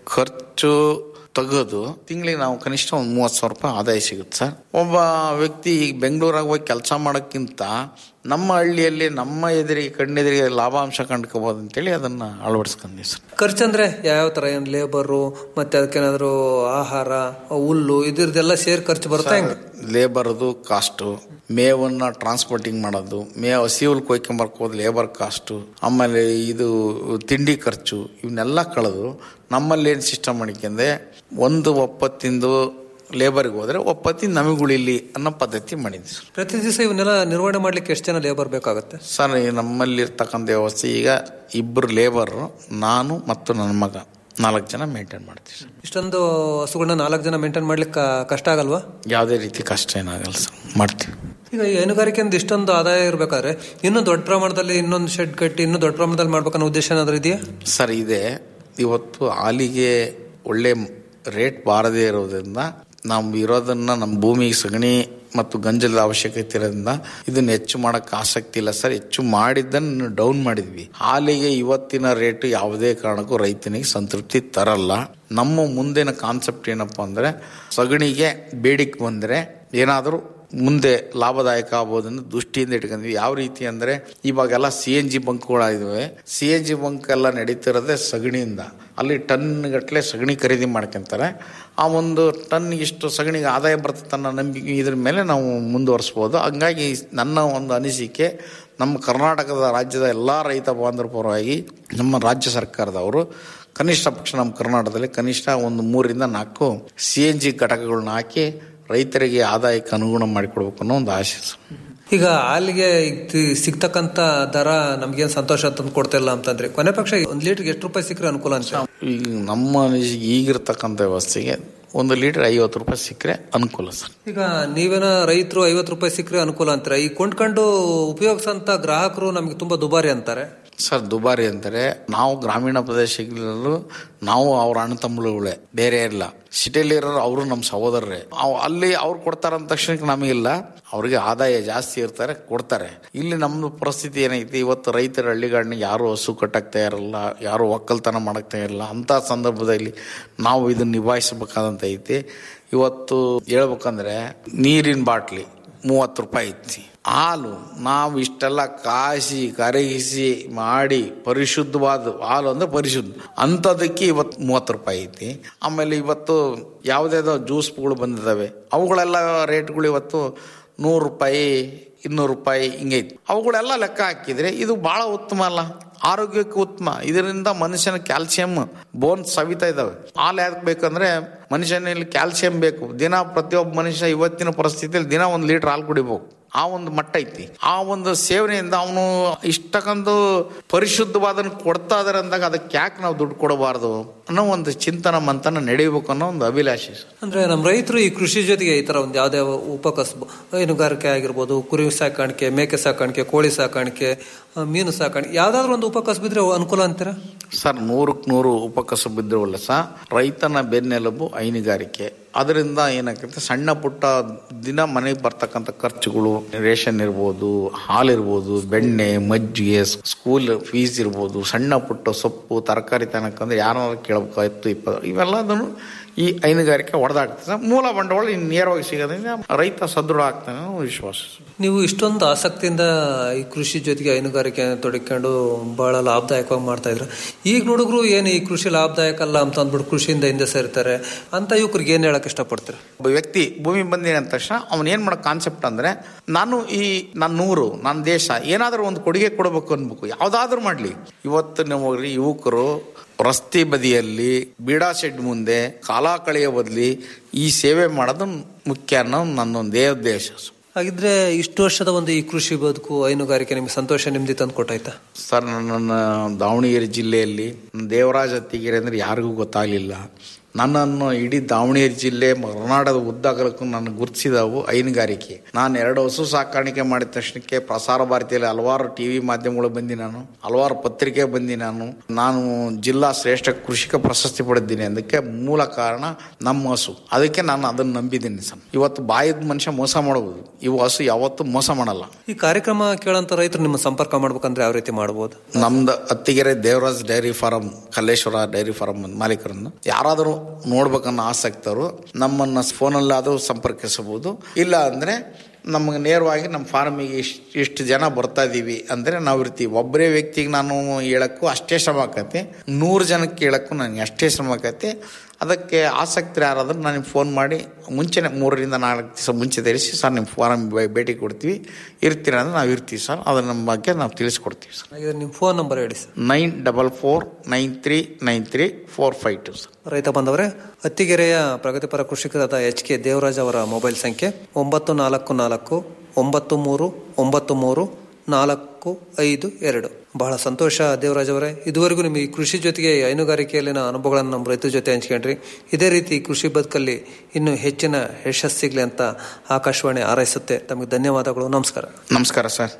ಖರ್ಚು ತೆಗೆದು ತಿಂಗಳಿಗೆ ನಾವು ಕನಿಷ್ಠ ಒಂದು ಮೂವತ್ತು ಸಾವಿರ ರೂಪಾಯಿ ಆದಾಯ ಸಿಗುತ್ತೆ ಸರ್ ಒಬ್ಬ ವ್ಯಕ್ತಿ ಈಗ ಬೆಂಗಳೂರಾಗ ಹೋಗಿ ಕೆಲಸ ಮಾಡೋಕ್ಕಿಂತ ನಮ್ಮ ಹಳ್ಳಿಯಲ್ಲಿ ನಮ್ಮ ಎದುರಿಗೆ ಕಣ್ಣೆದುರಿಗೆ ಲಾಭಾಂಶ ಕಂಡ್ಕೋಬೋದು ಅಂತೇಳಿ ಅದನ್ನ ಅಳವಡಿಸ್ಕೊಂಡ್ವಿ ಸರ್ ಖರ್ಚಂದ್ರೆ ಯಾವ ತರ ಏನ್ ಲೇಬರು ಮತ್ತೆ ಅದಕ್ಕೇನಾದ್ರು ಆಹಾರ ಹುಲ್ಲು ಇದ್ರದ್ದೆಲ್ಲ ಸೇರಿ ಖರ್ಚು ಬರುತ್ತೆ ಹೆಂಗೆ ಲೇಬರ್ದು ಕಾಸ್ಟು ಮೇವನ್ನ ಟ್ರಾನ್ಸ್ಪೋರ್ಟಿಂಗ್ ಮಾಡೋದು ಮೇವು ಹಸಿ ಹುಲ್ ಕೊಯ್ಕೊಂಬರ್ಕೋದು ಲೇಬರ್ ಕಾಸ್ಟು ಆಮೇಲೆ ಇದು ತಿಂಡಿ ಖರ್ಚು ಇವನ್ನೆಲ್ಲ ಕಳೆದು ನಮ್ಮಲ್ಲಿ ಏನು ಸಿಸ್ಟಮ್ ಮಾಡಿಕೊಂಡೆ ಒಂದು ಒಪ್ಪತ್ತಿಂದು ಲೇಬರ್ಗೆ ಹೋದ್ರೆ ಒಪ್ಪತ್ತಿಂದ ನಮಗೆ ಉಳಿಲಿ ಅನ್ನೋ ಪದ್ಧತಿ ಮಾಡಿದ್ವಿ ಸರ್ ಪ್ರತಿ ದಿವಸ ಇವನ್ನೆಲ್ಲ ನಿರ್ವಹಣೆ ಮಾಡ್ಲಿಕ್ಕೆ ಎಷ್ಟು ಜನ ಲೇಬರ್ ಬೇಕಾಗುತ್ತೆ ಸರ್ ಈ ನಮ್ಮಲ್ಲಿ ಇರ್ತಕ್ಕಂಥ ವ್ಯವಸ್ಥೆ ಈಗ ಇಬ್ಬರು ಲೇಬರ್ ನಾನು ಮತ್ತು ನನ್ನ ಮಗ ನಾಲ್ಕು ಜನ ಮೇಂಟೈನ್ ಮಾಡ್ತೀವಿ ಸರ್ ಇಷ್ಟೊಂದು ಹಸುಗಳನ್ನ ನಾಲ್ಕು ಜನ ಮೇಂಟೈನ್ ಮಾಡ್ಲಿಕ್ಕೆ ಕಷ್ಟ ಆಗಲ್ವಾ ಯಾವುದೇ ರೀತಿ ಕಷ್ಟ ಏನಾಗಲ್ಲ ಸರ್ ಮಾಡ್ತೀವಿ ಈಗ ಈ ಹೈನುಗಾರಿಕೆಯಿಂದ ಇಷ್ಟೊಂದು ಆದಾಯ ಇರ್ಬೇಕಾದ್ರೆ ಇನ್ನೂ ದೊಡ್ಡ ಪ್ರಮಾಣದಲ್ಲಿ ಇನ್ನೊಂದು ಶೆಡ್ ಕಟ್ಟಿ ಇನ್ನೂ ದೊಡ್ಡ ಪ್ರಮಾಣದಲ್ಲಿ ಮಾಡ್ಬೇಕನ್ನೋ ಉದ್ದೇಶ ಏನಾದ್ರು ಇದೆಯಾ ಸರ್ ಇದೆ ಇವತ್ತು ಹಾಲಿಗೆ ಒಳ್ಳೆ ರೇಟ್ ಬಾರದೇ ಇರೋದ್ರಿಂದ ನಾವು ಇರೋದನ್ನ ನಮ್ಮ ಭೂಮಿಗೆ ಸಗಣಿ ಮತ್ತು ಗಂಜಲದ ಅವಶ್ಯಕತೆ ಇರೋದ್ರಿಂದ ಇದನ್ನ ಹೆಚ್ಚು ಮಾಡಕ್ಕೆ ಆಸಕ್ತಿ ಇಲ್ಲ ಸರ್ ಹೆಚ್ಚು ಮಾಡಿದ್ದನ್ನು ಡೌನ್ ಮಾಡಿದ್ವಿ ಹಾಲಿಗೆ ಇವತ್ತಿನ ರೇಟ್ ಯಾವುದೇ ಕಾರಣಕ್ಕೂ ರೈತನಿಗೆ ಸಂತೃಪ್ತಿ ತರಲ್ಲ ನಮ್ಮ ಮುಂದಿನ ಕಾನ್ಸೆಪ್ಟ್ ಏನಪ್ಪಾ ಅಂದ್ರೆ ಸಗಣಿಗೆ ಬೇಡಿಕೆ ಬಂದ್ರೆ ಏನಾದರೂ ಮುಂದೆ ಲಾಭದಾಯಕ ಆಗ್ಬೋದನ್ನ ದೃಷ್ಟಿಯಿಂದ ಇಟ್ಕೊಂಡ್ವಿ ಯಾವ ರೀತಿ ಅಂದ್ರೆ ಇವಾಗೆಲ್ಲ ಸಿ ಎನ್ ಜಿ ಬಂಕ್ಗಳಾಗಿದ್ದಾವೆ ಸಿ ಎನ್ ಜಿ ಬಂಕ್ ಎಲ್ಲ ನಡೀತಿರೋದೇ ಸಗಣಿಯಿಂದ ಅಲ್ಲಿ ಟನ್ ಗಟ್ಟಲೆ ಸಗಣಿ ಖರೀದಿ ಮಾಡ್ಕೊಂತಾರೆ ಆ ಒಂದು ಟನ್ ಇಷ್ಟು ಸಗಣಿಗೆ ಆದಾಯ ಬರ್ತದೆ ಅನ್ನೋ ನಂಬಿಕೆ ಇದ್ರ ಮೇಲೆ ನಾವು ಮುಂದುವರಿಸ್ಬೋದು ಹಂಗಾಗಿ ನನ್ನ ಒಂದು ಅನಿಸಿಕೆ ನಮ್ಮ ಕರ್ನಾಟಕದ ರಾಜ್ಯದ ಎಲ್ಲ ರೈತ ಬಾಂಧವರ ಪರವಾಗಿ ನಮ್ಮ ರಾಜ್ಯ ಸರ್ಕಾರದವರು ಕನಿಷ್ಠ ಪಕ್ಷ ನಮ್ಮ ಕರ್ನಾಟಕದಲ್ಲಿ ಕನಿಷ್ಠ ಒಂದು ಮೂರರಿಂದ ನಾಲ್ಕು ಸಿ ಎನ್ ಜಿ ಘಟಕಗಳನ್ನ ಹಾಕಿ ರೈತರಿಗೆ ಆದಾಯಕ್ಕೆ ಅನುಗುಣ ಮಾಡಿಕೊಡ್ಬೇಕು ಅನ್ನೋ ಒಂದು ಆಶೆ ಸರ್. ಈಗ ಹಾಲಿಗೆ ಈಗ ತಿ- ಸಿಗ್ತಕ್ಕಂತ ದರ ನಮ್ಗೇನ್ ಸಂತೋಷ ತಂದು ಕೊಡ್ತಿಲ್ಲ ಅಂತಂದ್ರೆ ಕೊನೆ ಪಕ್ಷ ಒಂದ್ ಲೀಟರ್ಗೆ ಎಷ್ಟು ರೂಪಾಯಿ ಸಿಕ್ಕರೆ ಅನುಕೂಲ ಅಂತ ಈಗ ನಮ್ಮ ಅನಿಸಿಕೆ ಈಗಿರ್ತಕ್ಕಂಥ ವ್ಯವಸ್ಥೆಗೆ ಒಂದು ಲೀಟರ್ ಐವತ್ತು ರೂಪಾಯಿ ಸಿಕ್ಕರೆ ಅನುಕೂಲ ಸರ್ ಈಗ ನೀವೇನ ರೈತರು ಐವತ್ತು ರೂಪಾಯಿ ಸಿಕ್ಕರೆ ಅನುಕೂಲ ಅಂತೀರ ಈ ಕೊಂಡ್ಕೊಂಡು ಉಪಯೋಗಿಸಂತ ಗ್ರಾಹಕರು ನಮ್ಗೆ ತುಂಬಾ ದುಬಾರಿ ಅಂತಾರೆ ಸರ್ ದುಬಾರಿ ಅಂತಾರೆ ನಾವು ಗ್ರಾಮೀಣ ಪ್ರದೇಶಗಳಲ್ಲೂ ನಾವು ಅವ್ರ ಅಣ್ಣ ತಮ್ಮಳುಗಳೇ ಬೇರೆ ಇಲ್ಲ ಸಿಟಿಯಲ್ಲಿ ಇರೋರು ಅವರು ನಮ್ಮ ಸಹೋದರರೇ ಅವ್ ಅಲ್ಲಿ ಅವ್ರು ಕೊಡ್ತಾರ ಅಂದ ತಕ್ಷಣಕ್ಕೆ ನಮಗಿಲ್ಲ ಅವ್ರಿಗೆ ಆದಾಯ ಜಾಸ್ತಿ ಇರ್ತಾರೆ ಕೊಡ್ತಾರೆ ಇಲ್ಲಿ ನಮ್ದು ಪರಿಸ್ಥಿತಿ ಏನೈತಿ ಇವತ್ತು ರೈತರ ಹಳ್ಳಿಗಾಡಿನ ಯಾರು ಹಸು ಕಟ್ಟಕ್ ತಯಾರಲ್ಲ ಯಾರು ಒಕ್ಕಲ್ತನ ಮಾಡಕ್ ತಯಾರಿಲ್ಲ ಅಂತ ಸಂದರ್ಭದಲ್ಲಿ ನಾವು ಇದನ್ನ ನಿಭಾಯಿಸಬೇಕಾದಂತ ಐತಿ ಇವತ್ತು ಹೇಳ್ಬೇಕಂದ್ರೆ ನೀರಿನ ಬಾಟ್ಲಿ ಮೂವತ್ತು ರೂಪಾಯಿ ಐತಿ ಹಾಲು ನಾವು ಇಷ್ಟೆಲ್ಲ ಕಾಯಿಸಿ ಕರಗಿಸಿ ಮಾಡಿ ಪರಿಶುದ್ಧವಾದ ಹಾಲು ಅಂದ್ರೆ ಪರಿಶುದ್ಧ ಅಂಥದಕ್ಕೆ ಇವತ್ತು ಮೂವತ್ತು ರೂಪಾಯಿ ಐತಿ ಆಮೇಲೆ ಇವತ್ತು ಯಾವುದ್ಯಾವುದೋ ಜ್ಯೂಸ್ಗಳು ಬಂದಿದ್ದಾವೆ ಅವುಗಳೆಲ್ಲ ರೇಟ್ಗಳು ಇವತ್ತು ನೂರು ರೂಪಾಯಿ ಇನ್ನೂರು ರೂಪಾಯಿ ಹಿಂಗೈತಿ ಅವುಗಳೆಲ್ಲ ಲೆಕ್ಕ ಹಾಕಿದ್ರೆ ಇದು ಬಹಳ ಉತ್ತಮ ಅಲ್ಲ ಆರೋಗ್ಯಕ್ಕೆ ಉತ್ತಮ ಇದರಿಂದ ಮನುಷ್ಯನ ಕ್ಯಾಲ್ಸಿಯಂ ಬೋನ್ ಸವಿತಾ ಇದಾವೆ ಹಾಲು ಯಾಕೆ ಬೇಕಂದ್ರೆ ಮನುಷ್ಯನಲ್ಲಿ ಕ್ಯಾಲ್ಸಿಯಂ ಬೇಕು ದಿನ ಪ್ರತಿಯೊಬ್ಬ ಮನುಷ್ಯ ಇವತ್ತಿನ ಪರಿಸ್ಥಿತಿಯಲ್ಲಿ ದಿನ ಒಂದು ಲೀಟರ್ ಹಾಲು ಕುಡಿಬೇಕು ಆ ಒಂದು ಮಟ್ಟ ಐತಿ ಆ ಒಂದು ಸೇವನೆಯಿಂದ ಅವನು ಇಷ್ಟಕ್ಕೊಂದು ಪರಿಶುದ್ಧವಾದನ್ನು ಕೊಡ್ತಾ ಇದಾರೆ ಅಂದಾಗ ಅದಕ್ಕೆ ಯಾಕೆ ನಾವು ದುಡ್ಡು ಕೊಡಬಾರ್ದು ಅನ್ನೋ ಒಂದು ಚಿಂತನ ಮಂತನ ನಡೆಯಬೇಕು ಅನ್ನೋ ಒಂದು ಅಭಿಲಾಷೆ ಸರ್. ಅಂದ್ರೆ ನಮ್ಮ ರೈತರು ಈ ಕೃಷಿ ಜೊತೆಗೆ ಈ ತರ ಒಂದು ಯಾವ್ದೇ ಉಪಕಸಬು ಹೈನುಗಾರಿಕೆ ಆಗಿರ್ಬೋದು ಕುರಿ ಸಾಕಾಣಿಕೆ ಮೇಕೆ ಸಾಕಾಣಿಕೆ ಕೋಳಿ ಸಾಕಾಣಿಕೆ ಆ, ಮೀನು ಸಾಕಾಣಿಕೆ ಯಾವ್ದಾದ್ರು ಒಂದು ಉಪಕಸಬಿದ್ರೆ ಅನುಕೂಲ ಅಂತೀರಾ ಸರ್ ನೂರಕ್ಕೆ ನೂರು ಉಪಕಸಬು ಇದ್ರವಲ್ಲ ಸಹ ರೈತನ ಬೆನ್ನೆಲುಬು ಹೈನುಗಾರಿಕೆ ಅದರಿಂದ ಏನಾಗುತ್ತೆ ಸಣ್ಣ ಪುಟ್ಟ ದಿನ ಮನೆಗೆ ಬರ್ತಕ್ಕಂಥ ಖರ್ಚುಗಳು ರೇಷನ್ ಇರ್ಬೋದು ಹಾಲಿರ್ಬೋದು ಬೆಣ್ಣೆ ಮಜ್ಜಿಗೆ ಸ್ಕೂಲ್ ಫೀಸ್ ಇರ್ಬೋದು ಸಣ್ಣ ಪುಟ್ಟ ಸೊಪ್ಪು ತರಕಾರಿ ತನಕಂದ್ರೆ ಯಾರು ಕೇಳಬೇಕಾಯ್ತು ಇಪ್ಪ ಇವೆಲ್ಲದನ್ನು ಈ ಹೈನುಗಾರಿಕೆ ಹೊಡೆದಾಗ್ತದೆ ಸರ್. ಮೂಲ ಬಂಡವಾಳ ಇನ್ನು ನೇರವಾಗಿ ಸಿಗೋದ್ರಿಂದ ರೈತ ಸದೃಢ ಆಗ್ತಾನೆ ಅನ್ನೋ ವಿಶ್ವಾಸ ನೀವು ಇಷ್ಟೊಂದು ಆಸಕ್ತಿಯಿಂದ ಈ ಕೃಷಿ ಜೊತೆಗೆ ಹೈನುಗಾರಿಕೆ ತೊಡಕೊಂಡು ಬಹಳ ಲಾಭದಾಯಕವಾಗಿ ಮಾಡ್ತಾ ಇದ್ರು ಈಗ ನೋಡಿದ್ರು ಏನು ಈ ಕೃಷಿ ಲಾಭದಾಯಕ ಅಲ್ಲ ಅಂತ ಅಂದ್ಬಿಟ್ಟು ಕೃಷಿಯಿಂದ ಹಿಂದೆ ಸೇರ್ತಾರೆ ಅಂತ ಯುವಕರಿಗೆ ಏನ್ ಹೇಳಕ್ ಇಷ್ಟಪಡ್ತಾರೆ ಒಬ್ಬ ವ್ಯಕ್ತಿ ಭೂಮಿ ಬಂದಿನ ಅಂದ ತಕ್ಷಣ ಅವನು ಏನ್ ಮಾಡೋ ಕಾನ್ಸೆಪ್ಟ್ ಅಂದ್ರೆ ನಾನು ಈ ನನ್ನ ನೂರು ನನ್ನ ದೇಶ ಏನಾದರೂ ಒಂದು ಕೊಡುಗೆ ಕೊಡಬೇಕು ಅನ್ಬೇಕು ಯಾವ್ದಾದ್ರು ಮಾಡ್ಲಿ ಇವತ್ತು ನಾವು ಯುವಕರು ರಸ್ತೆ ಬದಿಯಲ್ಲಿ ಬೀಡಾ ಶೆಡ್ ಮುಂದೆ ಕಾಲ ಕಳೆಯೋ ಬದಲಿ ಈ ಸೇವೆ ಮಾಡೋದು ಮುಖ್ಯ ಅನ್ನೋ ನನ್ನೊಂದೇ ಉದ್ದೇಶ ಹಾಗಿದ್ರೆ ಇಷ್ಟು ವರ್ಷದ ಒಂದು ಈ ಕೃಷಿ ಬದುಕು ಹೈನುಗಾರಿಕೆ ನಿಮ್ಗೆ ಸಂತೋಷ ನೆಮ್ಮದಿ ತಂದು ಕೊಟ್ಟಾಯ್ತಾ ಸರ್ ನನ್ನ ದಾವಣಗೆರೆ ಜಿಲ್ಲೆಯಲ್ಲಿ ದೇವರಾಜ ಅತ್ತಿಗೆರೆ ಅಂದ್ರೆ ಯಾರಿಗೂ ಗೊತ್ತಾಗಲಿಲ್ಲ ನನ್ನನ್ನು ಇಡೀ ದಾವಣಗೆರೆ ಜಿಲ್ಲೆ ಕರ್ನಾಟಕದ ಉದ್ದಗಲಕ್ಕೂ ನನ್ನ ಗುರುತಿಸಿದವು ಹೈನುಗಾರಿಕೆ ನಾನು ಎರಡು ಹಸು ಸಾಕಾಣಿಕೆ ಮಾಡಿದ ತಕ್ಷಣಕ್ಕೆ ಪ್ರಸಾರ ಭಾರತಿಯಲ್ಲಿ ಹಲವಾರು ಟಿವಿ ಮಾಧ್ಯಮಗಳು ಬಂದಿ ನಾನು ಹಲವಾರು ಪತ್ರಿಕೆ ಬಂದಿ ನಾನು ನಾನು ಜಿಲ್ಲಾ ಶ್ರೇಷ್ಠ ಕೃಷಿಕ ಪ್ರಶಸ್ತಿ ಪಡೆದಿದ್ದೀನಿ ಅದಕ್ಕೆ ಮೂಲ ಕಾರಣ ನಮ್ಮ ಹಸು ಅದಕ್ಕೆ ನಾನು ಅದನ್ನು ನಂಬಿದ್ದೀನಿ ಸರ್ ಇವತ್ತು ಬಾಯಿದ ಮನುಷ್ಯ ಮೋಸ ಮಾಡಬಹುದು ಇವು ಹಸು ಯಾವತ್ತೂ ಮೋಸ ಮಾಡಲ್ಲ ಈ ಕಾರ್ಯಕ್ರಮ ಕೇಳಂತ ರೈತರು ನಿಮ್ಮ ಸಂಪರ್ಕ ಮಾಡ್ಬೇಕಂದ್ರೆ ಯಾವ ರೀತಿ ಮಾಡಬಹುದು ನಮ್ದು Attigere Devaraj dairy farm Kalleshwara dairy farm ಮಾಲೀಕರನ್ನು ಯಾರಾದರೂ ನೋಡ್ಬೇಕನ್ನೋ ಆಸಕ್ತರು ನಮ್ಮನ್ನ ಫೋನಲ್ಲಾದರೂ ಸಂಪರ್ಕಿಸಬಹುದು ಇಲ್ಲ ಅಂದ್ರೆ ನಮಗೆ ನೇರವಾಗಿ ನಮ್ಮ ಫಾರ್ಮಿಗೆ ಇಷ್ಟು ಇಷ್ಟು ಜನ ಬರ್ತಾ ಇದೀವಿ ಅಂದ್ರೆ ನಾವು ಇರ್ತೀವಿ ಒಬ್ಬರೇ ವ್ಯಕ್ತಿಗೆ ನಾನು ಹೇಳಕ್ಕೂ ಅಷ್ಟೇ ಶ್ರಮ ಆಕತಿ ನೂರು ಜನಕ್ಕೆ ಹೇಳಕ್ಕೂ ನನಗೆ ಅಷ್ಟೇ ಶ್ರಮ ಆಕತಿ ಅದಕ್ಕೆ ಆಸಕ್ತರು ಯಾರಾದ್ರೂ ನನಗೆ ಫೋನ್ ಮಾಡಿ ಮುಂಚೆನೆ ಮೂರರಿಂದ ನಾಲ್ಕು ದಿವಸ ಮುಂಚೆ ತಿಳಿಸಿ ಸರ್ ನಿಮ್ಮ ಫಾರಂ ಭೇಟಿ ಕೊಡ್ತೀವಿ ಇರ್ತೀರ ಅಂದ್ರೆ ನಾವು ಇರ್ತೀವಿ ಸರ್ ಅದರ ನಮ್ಮ ಬಗ್ಗೆ ನಾವು ತಿಳಿಸ್ಕೊಡ್ತೀವಿ ಸರ್ ಹಾಗಿದ್ರೆ ನಿಮ್ಮ ಫೋನ್ ನಂಬರ್ ಹೇಳಿ sir nine double four nine three nine three four five two sir ರೈತ ಬಂದವರೇ ಹತ್ತಿಗೆರೆಯ ಪ್ರಗತಿಪರ ಕೃಷಿಕರಾದ ಎಚ್ ಕೆ ದೇವರಾಜ್ ಅವರ ಮೊಬೈಲ್ ಸಂಖ್ಯೆ ಒಂಬತ್ತು ನಾಲ್ಕು ನಾಲ್ಕು ಒಂಬತ್ತು ಮೂರು ಒಂಬತ್ತು ಮೂರು ನಾಲ್ಕು ಐದು ಎರಡು ಬಹಳ ಸಂತೋಷ ದೇವರಾಜ್ ಅವರೇ ಇದುವರೆಗೂ ನಿಮಗೆ ಈ ಕೃಷಿ ಜೊತೆಗೆ ಈ ಹೈನುಗಾರಿಕೆಯಲ್ಲಿನ ಅನುಭವಗಳನ್ನು ನಮ್ಮ ರೈತರ ಜೊತೆ ಹಂಚ್ಕೊಂಡ್ರಿ ಇದೇ ರೀತಿ ಕೃಷಿ ಬದುಕಲ್ಲಿ ಇನ್ನೂ ಹೆಚ್ಚಿನ ಯಶಸ್ಸು ಸಿಗ್ಲಿ ಅಂತ ಆಕಾಶವಾಣಿ ಹಾರೈಸುತ್ತೆ ತಮಗೆ ಧನ್ಯವಾದಗಳು ನಮಸ್ಕಾರ ನಮಸ್ಕಾರ ಸರ್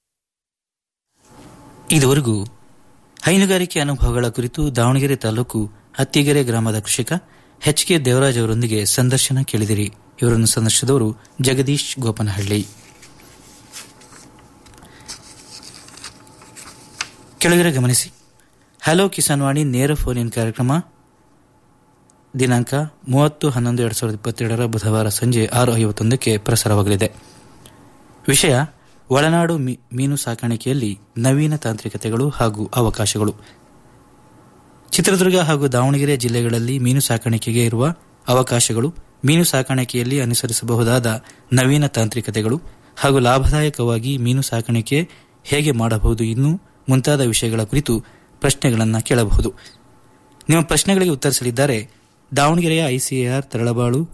ಇದುವರೆಗೂ ಹೈನುಗಾರಿಕೆ ಅನುಭವಗಳ ಕುರಿತು ದಾವಣಗೆರೆ ತಾಲೂಕು ಹತ್ತಿಗೆರೆ ಗ್ರಾಮದ ಕೃಷಿಕ ಎಚ್ ಕೆ ದೇವರಾಜ್ ಅವರೊಂದಿಗೆ ಸಂದರ್ಶನ ಕೇಳಿದಿರಿ ಇವರನ್ನು ಸಂದರ್ಶಿಸಿದವರು ಜಗದೀಶ್ ಗೋಪನಹಳ್ಳಿ ಕೆಳಗಡೆ ಗಮನಿಸಿ ಹಲೋ ಕಿಸಾನ್ ವಾಣಿ ನೇರ ಫೋನ್ ಇನ್ ಕಾರ್ಯಕ್ರಮ ದಿನಾಂಕ ಮೂವತ್ತು ಹನ್ನೊಂದು ಎರಡ್ ಸಾವಿರದ ಇಪ್ಪತ್ತೆರಡರ ಬುಧವಾರ ಸಂಜೆ ಆರು ಐವತ್ತೊಂದಕ್ಕೆ ಪ್ರಸಾರವಾಗಲಿದೆ ವಿಷಯ ಒಳನಾಡು ಮೀ- ಮೀನು ಸಾಕಾಣಿಕೆಯಲ್ಲಿ ನವೀನ ತಾಂತ್ರಿಕತೆಗಳು ಹಾಗೂ ಅವಕಾಶಗಳು ಚಿತ್ರದುರ್ಗ ಹಾಗೂ ದಾವಣಗೆರೆ ಜಿಲ್ಲೆಗಳಲ್ಲಿ ಮೀನು ಸಾಕಾಣಿಕೆಗೆ ಇರುವ ಅವಕಾಶಗಳು ಮೀನು ಸಾಕಾಣಿಕೆಯಲ್ಲಿ ಅನುಸರಿಸಬಹುದಾದ ನವೀನ ತಾಂತ್ರಿಕತೆಗಳು ಹಾಗೂ ಲಾಭದಾಯಕವಾಗಿ ಮೀನು ಸಾಕಾಣಿಕೆ ಹೇಗೆ ಮಾಡಬಹುದು ಇನ್ನೂ ಮುಂತಾದ ವಿಷಯಗಳ ಕುರಿತು ಪ್ರಶ್ನೆಗಳನ್ನು ಕೇಳಬಹುದು ನಿಮ್ಮ ಪ್ರಶ್ನೆಗಳಿಗೆ ಉತ್ತರಿಸಲಿದ್ದಾರೆ ದಾವಣಗೆರೆಯ ಐಸಿಎಆರ್ ತರಳಬಾಳು